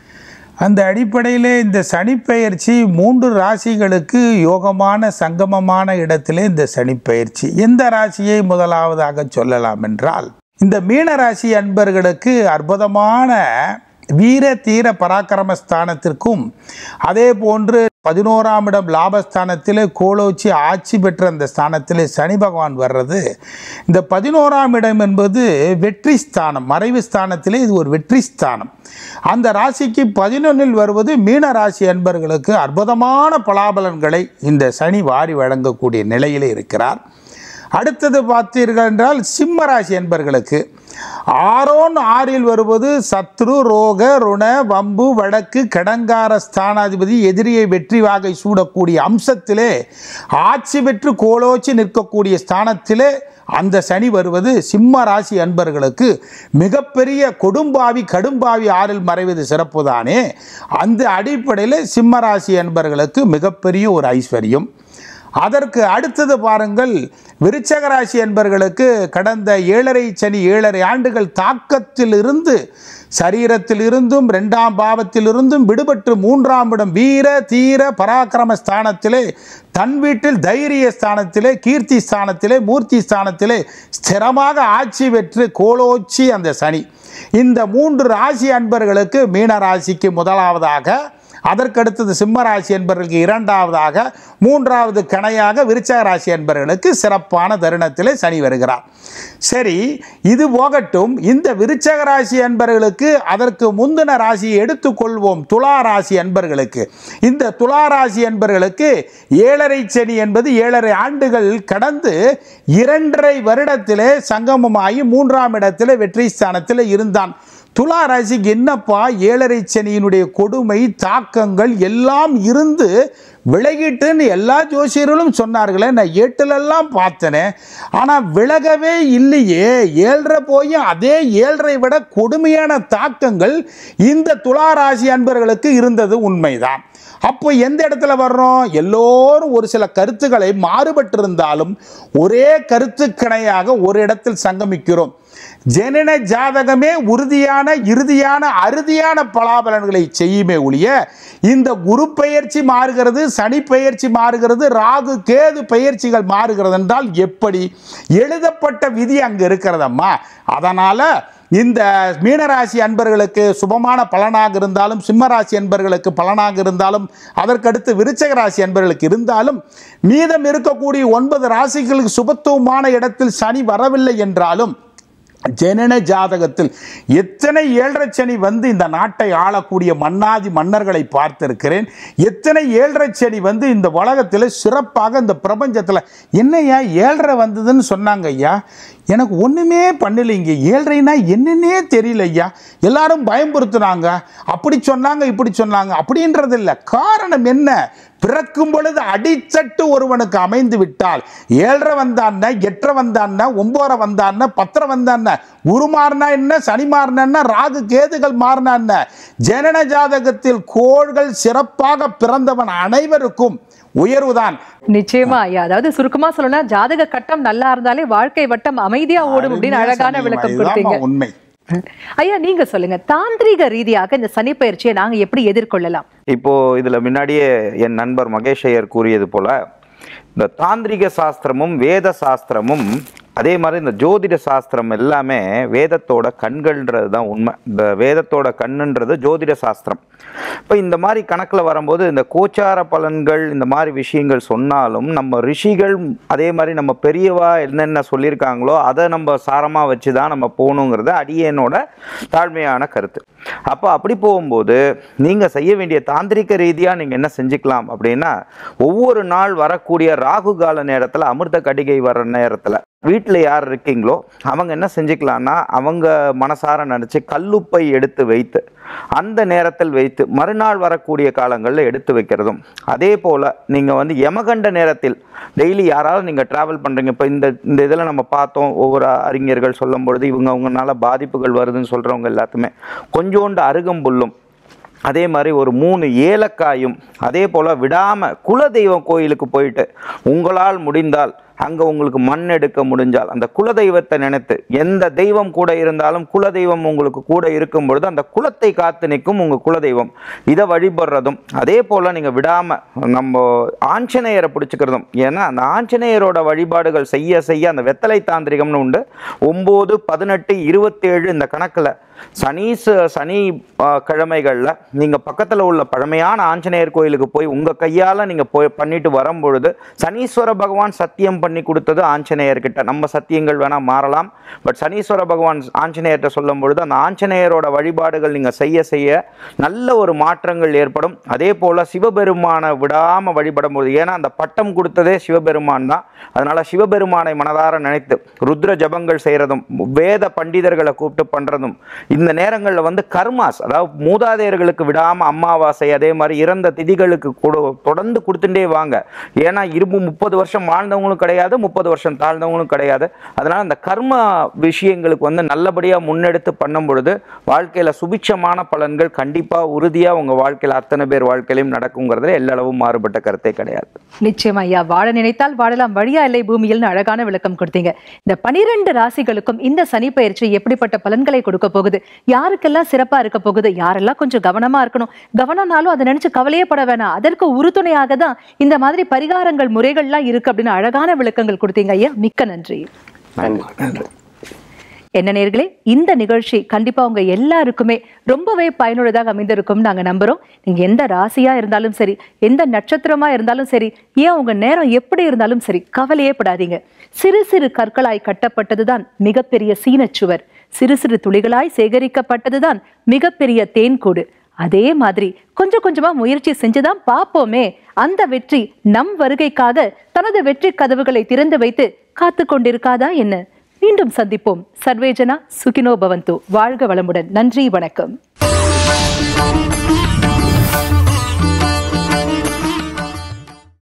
அந்த அடிப்படையில் இந்த சனிப்பெயர்ச்சி மூன்று ராசிகளுக்கு யோகமான சங்கமமான இடத்திலே இந்த சனிப்பெயர்ச்சி எந்த ராசியை முதலாவதாக சொல்லலாம் என்றால் இந்த மீன ராசி அன்பர்களுக்கு அற்புதமான வீர தீர பராக்கிரம ஸ்தானத்திற்கும் அதே போன்று பதினோராம் இடம் லாபஸ்தானத்திலே கோலோச்சி ஆட்சி பெற்ற அந்த ஸ்தானத்திலே சனி பகவான் வர்றது இந்த பதினோராம் இடம் என்பது வெற்றி ஸ்தானம் மறைவு ஸ்தானத்திலே இது ஒரு வெற்றி ஸ்தானம் அந்த ராசிக்கு பதினொன்னில் வருவது மீன ராசி அன்பர்களுக்கு அற்புதமான பலாபலன்களை இந்த சனி வாரி வழங்கக்கூடிய நிலையிலே இருக்கிறார் அடுத்தது பார்த்தீர்கள் என்றால் சிம்ம ராசி என்பர்களுக்கு ஆரோன் ஆறில் வருவது சத்ரு ரோக ருண வம்பு வடக்கு கடங்கார ஸ்தானாதிபதி எதிரியை வெற்றி வாகை சூடக்கூடிய அம்சத்திலே ஆட்சி பெற்று கோலோச்சி நிற்கக்கூடிய ஸ்தானத்திலே அந்த சனி வருவது சிம்ம ராசி அன்பர்களுக்கு மிகப்பெரிய கொடும்பாவி கடும்பாவி ஆறில் மறைவது சிறப்பு தானே அந்த அடிப்படையில் சிம்ம ராசி அன்பர்களுக்கு மிகப்பெரிய ஒரு ஐஸ்வர்யம் அதற்கு அடுத்தது பாருங்கள் விருச்சக ராசி என்பர்களுக்கு கடந்த ஏழரை சனி ஏழரை ஆண்டுகள் தாக்கத்தில் இருந்து சரீரத்தில் இருந்தும் ரெண்டாம் பாவத்திலிருந்தும் விடுபட்டு மூன்றாம் இடம் வீர தீர பராக்கிரம ஸ்தானத்திலே தன் வீட்டில் தைரிய ஸ்தானத்திலே கீர்த்தி ஸ்தானத்திலே மூர்த்தி ஸ்தானத்திலே ஸ்திரமாக ஆட்சி பெற்று கோலோச்சி அந்த சனி இந்த மூன்று ராசி அன்பர்களுக்கு மீன ராசிக்கு முதலாவதாக அதற்கடுத்தது சிம்ம ராசி என்பவர்களுக்கு இரண்டாவதாக மூன்றாவது கணையாக விருச்சக ராசி என்பவர்களுக்கு சிறப்பான தருணத்திலே சனி வருகிறார் சரி இது போகட்டும் இந்த விருச்சக ராசி அன்பர்களுக்கு அதற்கு முந்தின ராசியை எடுத்துக்கொள்வோம் துலா ராசி அன்பர்களுக்கு இந்த துலா ராசி அன்பர்களுக்கு ஏழரை சனி என்பது ஏழரை ஆண்டுகள் கடந்து இரண்டரை வருடத்திலே சங்கமமாகி மூன்றாம் இடத்திலே வெற்றி ஸ்தானத்தில் இருந்தான் துலா ராசிக்கு என்னப்பா ஏழரை சனியினுடைய கொடுமை தாக்கங்கள் எல்லாம் இருந்து விலகிட்டுன்னு எல்லா ஜோசியர்களும் சொன்னார்களே நான் ஏட்டிலெல்லாம் பார்த்தனே ஆனால் விலகவே இல்லையே ஏழரை போய் அதே ஏழரை விட கொடுமையான தாக்கங்கள் இந்த துலா ராசி அன்பர்களுக்கு இருந்தது உண்மைதான் அப்போ எந்த இடத்துல வர்றோம் எல்லோரும் ஒரு சில கருத்துக்களை மாறுபட்டிருந்தாலும் ஒரே கருத்துக்கிணையாக ஒரு இடத்தில் சங்கமிக்கிறோம் ஜனன ஜாதகமே உறுதியான இறுதியான அறுதியான பலாபலன்களை செய்யுமே ஒழிய இந்த குரு பெயர்ச்சி மாறுகிறது சனி பெயர்ச்சி மாறுகிறது ராகு கேது பெயர்ச்சிகள் மாறுகிறது என்றால் எப்படி எழுதப்பட்ட விதி அங்கு இருக்கிறதம்மா அதனால இந்த மீனராசி அன்பர்களுக்கு சுபமான பலனாக இருந்தாலும் சிம்மராசி அன்பர்களுக்கு பலனாக இருந்தாலும் அதற்கடுத்து விருச்சக ராசி அன்பர்களுக்கு இருந்தாலும் மீதம் இருக்கக்கூடிய ஒன்பது ராசிகளுக்கு சுபத்துவமான இடத்தில் சனி வரவில்லை என்றாலும் ஜனன ஜாதகத்தில் எத்தனை ஏழரை சனி வந்து இந்த நாட்டை ஆளக்கூடிய மன்னாதி மன்னர்களை பார்த்திருக்கிறேன் எத்தனை ஏழரை சனி வந்து இந்த உலகத்தில் சிறப்பாக இந்த பிரபஞ்சத்தில் என்னையா ஏழரை வந்ததுன்னு சொன்னாங்க ஐயா எனக்கு ஒன்றுமே பண்ணலைங்க ஏழ்றைனா என்னன்னே தெரியல ஐயா எல்லாரும் பயம்புறுத்துனாங்க அப்படி சொன்னாங்க இப்படி சொன்னாங்க அப்படின்றது இல்லை காரணம் என்ன பிறக்கும் பொழுது அடிச்சட்டு ஒருவனுக்கு அமைந்து விட்டால் ஏழரை வந்தான்னா எட்டரை வந்தான்னா ஒன்போரை வந்தான்னா பத்தரை வந்தான்னா குரு மாறினா என்ன சனி மாறினா ராகு கேதுகள் மாறினா என்ன ஜனன ஜாதகத்தில் கோள்கள் சிறப்பாக பிறந்தவன் அனைவருக்கும் உயர்வுதான் நிச்சயமா ஐயா அதாவது சுருக்கமா சொல்லணும்னா ஜாதக கட்டம் நல்லா இருந்தாலே வாழ்க்கை வட்டம் அமைதியா ஓடும் அப்படின்னு அழகான விளக்கம் இதுதாம்மா கொடுத்தீங்க உண்மை ஐயா நீங்க சொல்லுங்க தாந்திரிக ரீதியாக இந்த சனி பயிற்சியை நாங்க எப்படி எதிர்கொள்ளலாம் இப்போ இதுல முன்னாடியே என் நண்பர் மகேஷ் ஐயர் கூறியது போல இந்த தாந்திரிக சாஸ்திரமும் வேத சாஸ்திரமும் அதே மாதிரி இந்த ஜோதிட சாஸ்திரம் எல்லாமே வேதத்தோட கண்கள்ன்றது தான் உண்மை இந்த வேதத்தோட கண்ணுன்றது ஜோதிட சாஸ்திரம் இப்போ இந்த மாதிரி கணக்கில் வரும்போது இந்த கோச்சார பலன்கள் இந்த மாதிரி விஷயங்கள் சொன்னாலும் நம்ம ரிஷிகள் அதே மாதிரி நம்ம பெரியவா என்னென்ன சொல்லியிருக்காங்களோ அதை நம்ம சாரமாக வச்சு தான் நம்ம போகணுங்கிறது அடியேனோட தாழ்மையான கருத்து அப்போ அப்படி போகும்போது நீங்கள் செய்ய வேண்டிய தாந்திரிக ரீதியாக நீங்கள் என்ன செஞ்சுக்கலாம் அப்படின்னா ஒவ்வொரு நாள் வரக்கூடிய ராகு கால நேரத்தில் அமிர்த கடிகை வர்ற நேரத்தில் வீட்டில் யார் இருக்கீங்களோ அவங்க என்ன செஞ்சுக்கலாம்னா அவங்க மனசார நினச்சி கல்லுப்பை எடுத்து வைத்து அந்த நேரத்தில் வைத்து மறுநாள் வரக்கூடிய காலங்களில் எடுத்து வைக்கிறதும் அதே போல் நீங்கள் வந்து யமகண்ட நேரத்தில் டெய்லி யாராவது நீங்கள் ட்ராவல் பண்ணுறீங்க இப்போ இந்த இந்த இதில் நம்ம பார்த்தோம் ஒவ்வொரு அறிஞர்கள் சொல்லும் பொழுது இவங்க அவங்கனால பாதிப்புகள் வருதுன்னு சொல்கிறவங்க எல்லாத்துமே கொஞ்சோண்டு அருகம்புல்லும் அதே மாதிரி ஒரு மூணு ஏலக்காயும் அதே போல் விடாமல் குலதெய்வம் கோயிலுக்கு போயிட்டு உங்களால் முடிந்தால் அங்கே உங்களுக்கு மண் எடுக்க முடிஞ்சால் அந்த குலதெய்வத்தை நினைத்து எந்த தெய்வம் கூட இருந்தாலும் குலதெய்வம் உங்களுக்கு கூட இருக்கும் பொழுது அந்த குலத்தை காத்து நிற்கும் உங்கள் குலதெய்வம் இதை வழிபடுறதும் அதே போல் நீங்கள் விடாமல் நம்ம ஆஞ்சநேயரை பிடிச்சிக்கிறதும் ஏன்னா அந்த ஆஞ்சநேயரோட வழிபாடுகள் செய்ய செய்ய அந்த வெத்தலை தாந்திரிகம்னு உண்டு ஒம்பது பதினெட்டு இருபத்தேழு இந்த கணக்கில் சனி ச- சனி கிழமைகளில் நீங்கள் பக்கத்தில் உள்ள பழமையான ஆஞ்சநேயர் கோயிலுக்கு போய் உங்கள் கையால் நீங்கள் போய் பண்ணிட்டு வரும்பொழுது சனீஸ்வர பகவான் சத்தியம் பண்ணி கொடுத்தது ஆஞ்சநேயர்கிட்ட நம்ம சத்தியங்கள் வேணால் மாறலாம் பட் சனீஸ்வர பகவான் ஆஞ்சநேயர்கிட்ட சொல்லும் பொழுது அந்த ஆஞ்சநேயரோட வழிபாடுகள் நீங்கள் செய்ய செய்ய நல்ல ஒரு மாற்றங்கள் ஏற்படும் அதே போல் சிவபெருமானை விடாமல் வழிபடும் போது ஏன்னா அந்த பட்டம் கொடுத்ததே சிவபெருமான் தான் அதனால் சிவபெருமானை மனதார நினைத்து ருத்ர ஜபங்கள் செய்கிறதும் வேத பண்டிதர்களை கூப்பிட்டு பண்ணுறதும் இந்த நேரங்களில் வந்து கர்மாஸ் அதாவது மூதாதையர்களுக்கு விடாமல் அமாவாசை அதே மாதிரி இறந்த திதிகளுக்கு கொடு தொடர்ந்து கொடுத்துட்டே வாங்க ஏன்னா இருபது முப்பது வருஷம் வாழ்ந்தவங்களும் கிடையாது முப்பது வருஷம் தாழ்ந்தவங்களும் கிடையாது அதனால் அந்த கர்ம விஷயங்களுக்கு வந்து நல்லபடியாக முன்னெடுத்து பண்ணும் பொழுது வாழ்க்கையில் சுபிட்சமான பலன்கள் கண்டிப்பாக உறுதியாக உங்கள் வாழ்க்கையில் அத்தனை பேர் வாழ்க்கையிலும் நடக்குங்கிறதுல எல்லளவும் மாறுபட்ட கருத்தே கிடையாது நிச்சயமா ஐயா வாழ நினைத்தால் வாழலாம் வழியா இல்லை பூமியில்னு அழகான விளக்கம் கொடுத்தீங்க இந்த பனிரெண்டு ராசிகளுக்கும் இந்த சனி பயிற்சி எப்படிப்பட்ட பலன்களை கொடுக்க போகுது யாருக்கெல்லாம் சிறப்பா இருக்க போகுது யாரெல்லாம் கொஞ்சம் கவனமா இருக்கணும் கவனம்னாலும் அதை நினைச்சு கவலையே பட வேணாம் அதற்கு உறுதுணையாக தான் இந்த மாதிரி பரிகாரங்கள் முறைகள்லாம் இருக்கு அப்படின்னு அழகான விளக்கங்கள் கொடுத்தீங்க ஐயா மிக்க நன்றி நன்றி என்ன நேர்களே இந்த நிகழ்ச்சி கண்டிப்பா உங்க எல்லாருக்குமே ரொம்பவே பயனுள்ளதாக அமைந்திருக்கும் நாங்க நம்புறோம் நீங்க எந்த ராசியா இருந்தாலும் சரி எந்த நட்சத்திரமா இருந்தாலும் சரி ஏன் உங்க நேரம் எப்படி இருந்தாலும் சரி கவலையே படாதீங்க சிறு சிறு கற்களாய் கட்டப்பட்டதுதான் மிகப்பெரிய சீனச்சுவர் சிறு சிறு துளிகளாய் சேகரிக்கப்பட்டதுதான் மிகப்பெரிய தேன்கூடு அதே மாதிரி கொஞ்சம் கொஞ்சமா முயற்சி செஞ்சுதான் பார்ப்போமே அந்த வெற்றி நம் வருகைக்காக தனது வெற்றி கதவுகளை திறந்து வைத்து காத்து கொண்டிருக்காதா என்ன மீண்டும் சந்திப்போம் சர்வேஜனா சுகினோ பவந்து வாழ்க வளமுடன் நன்றி வணக்கம்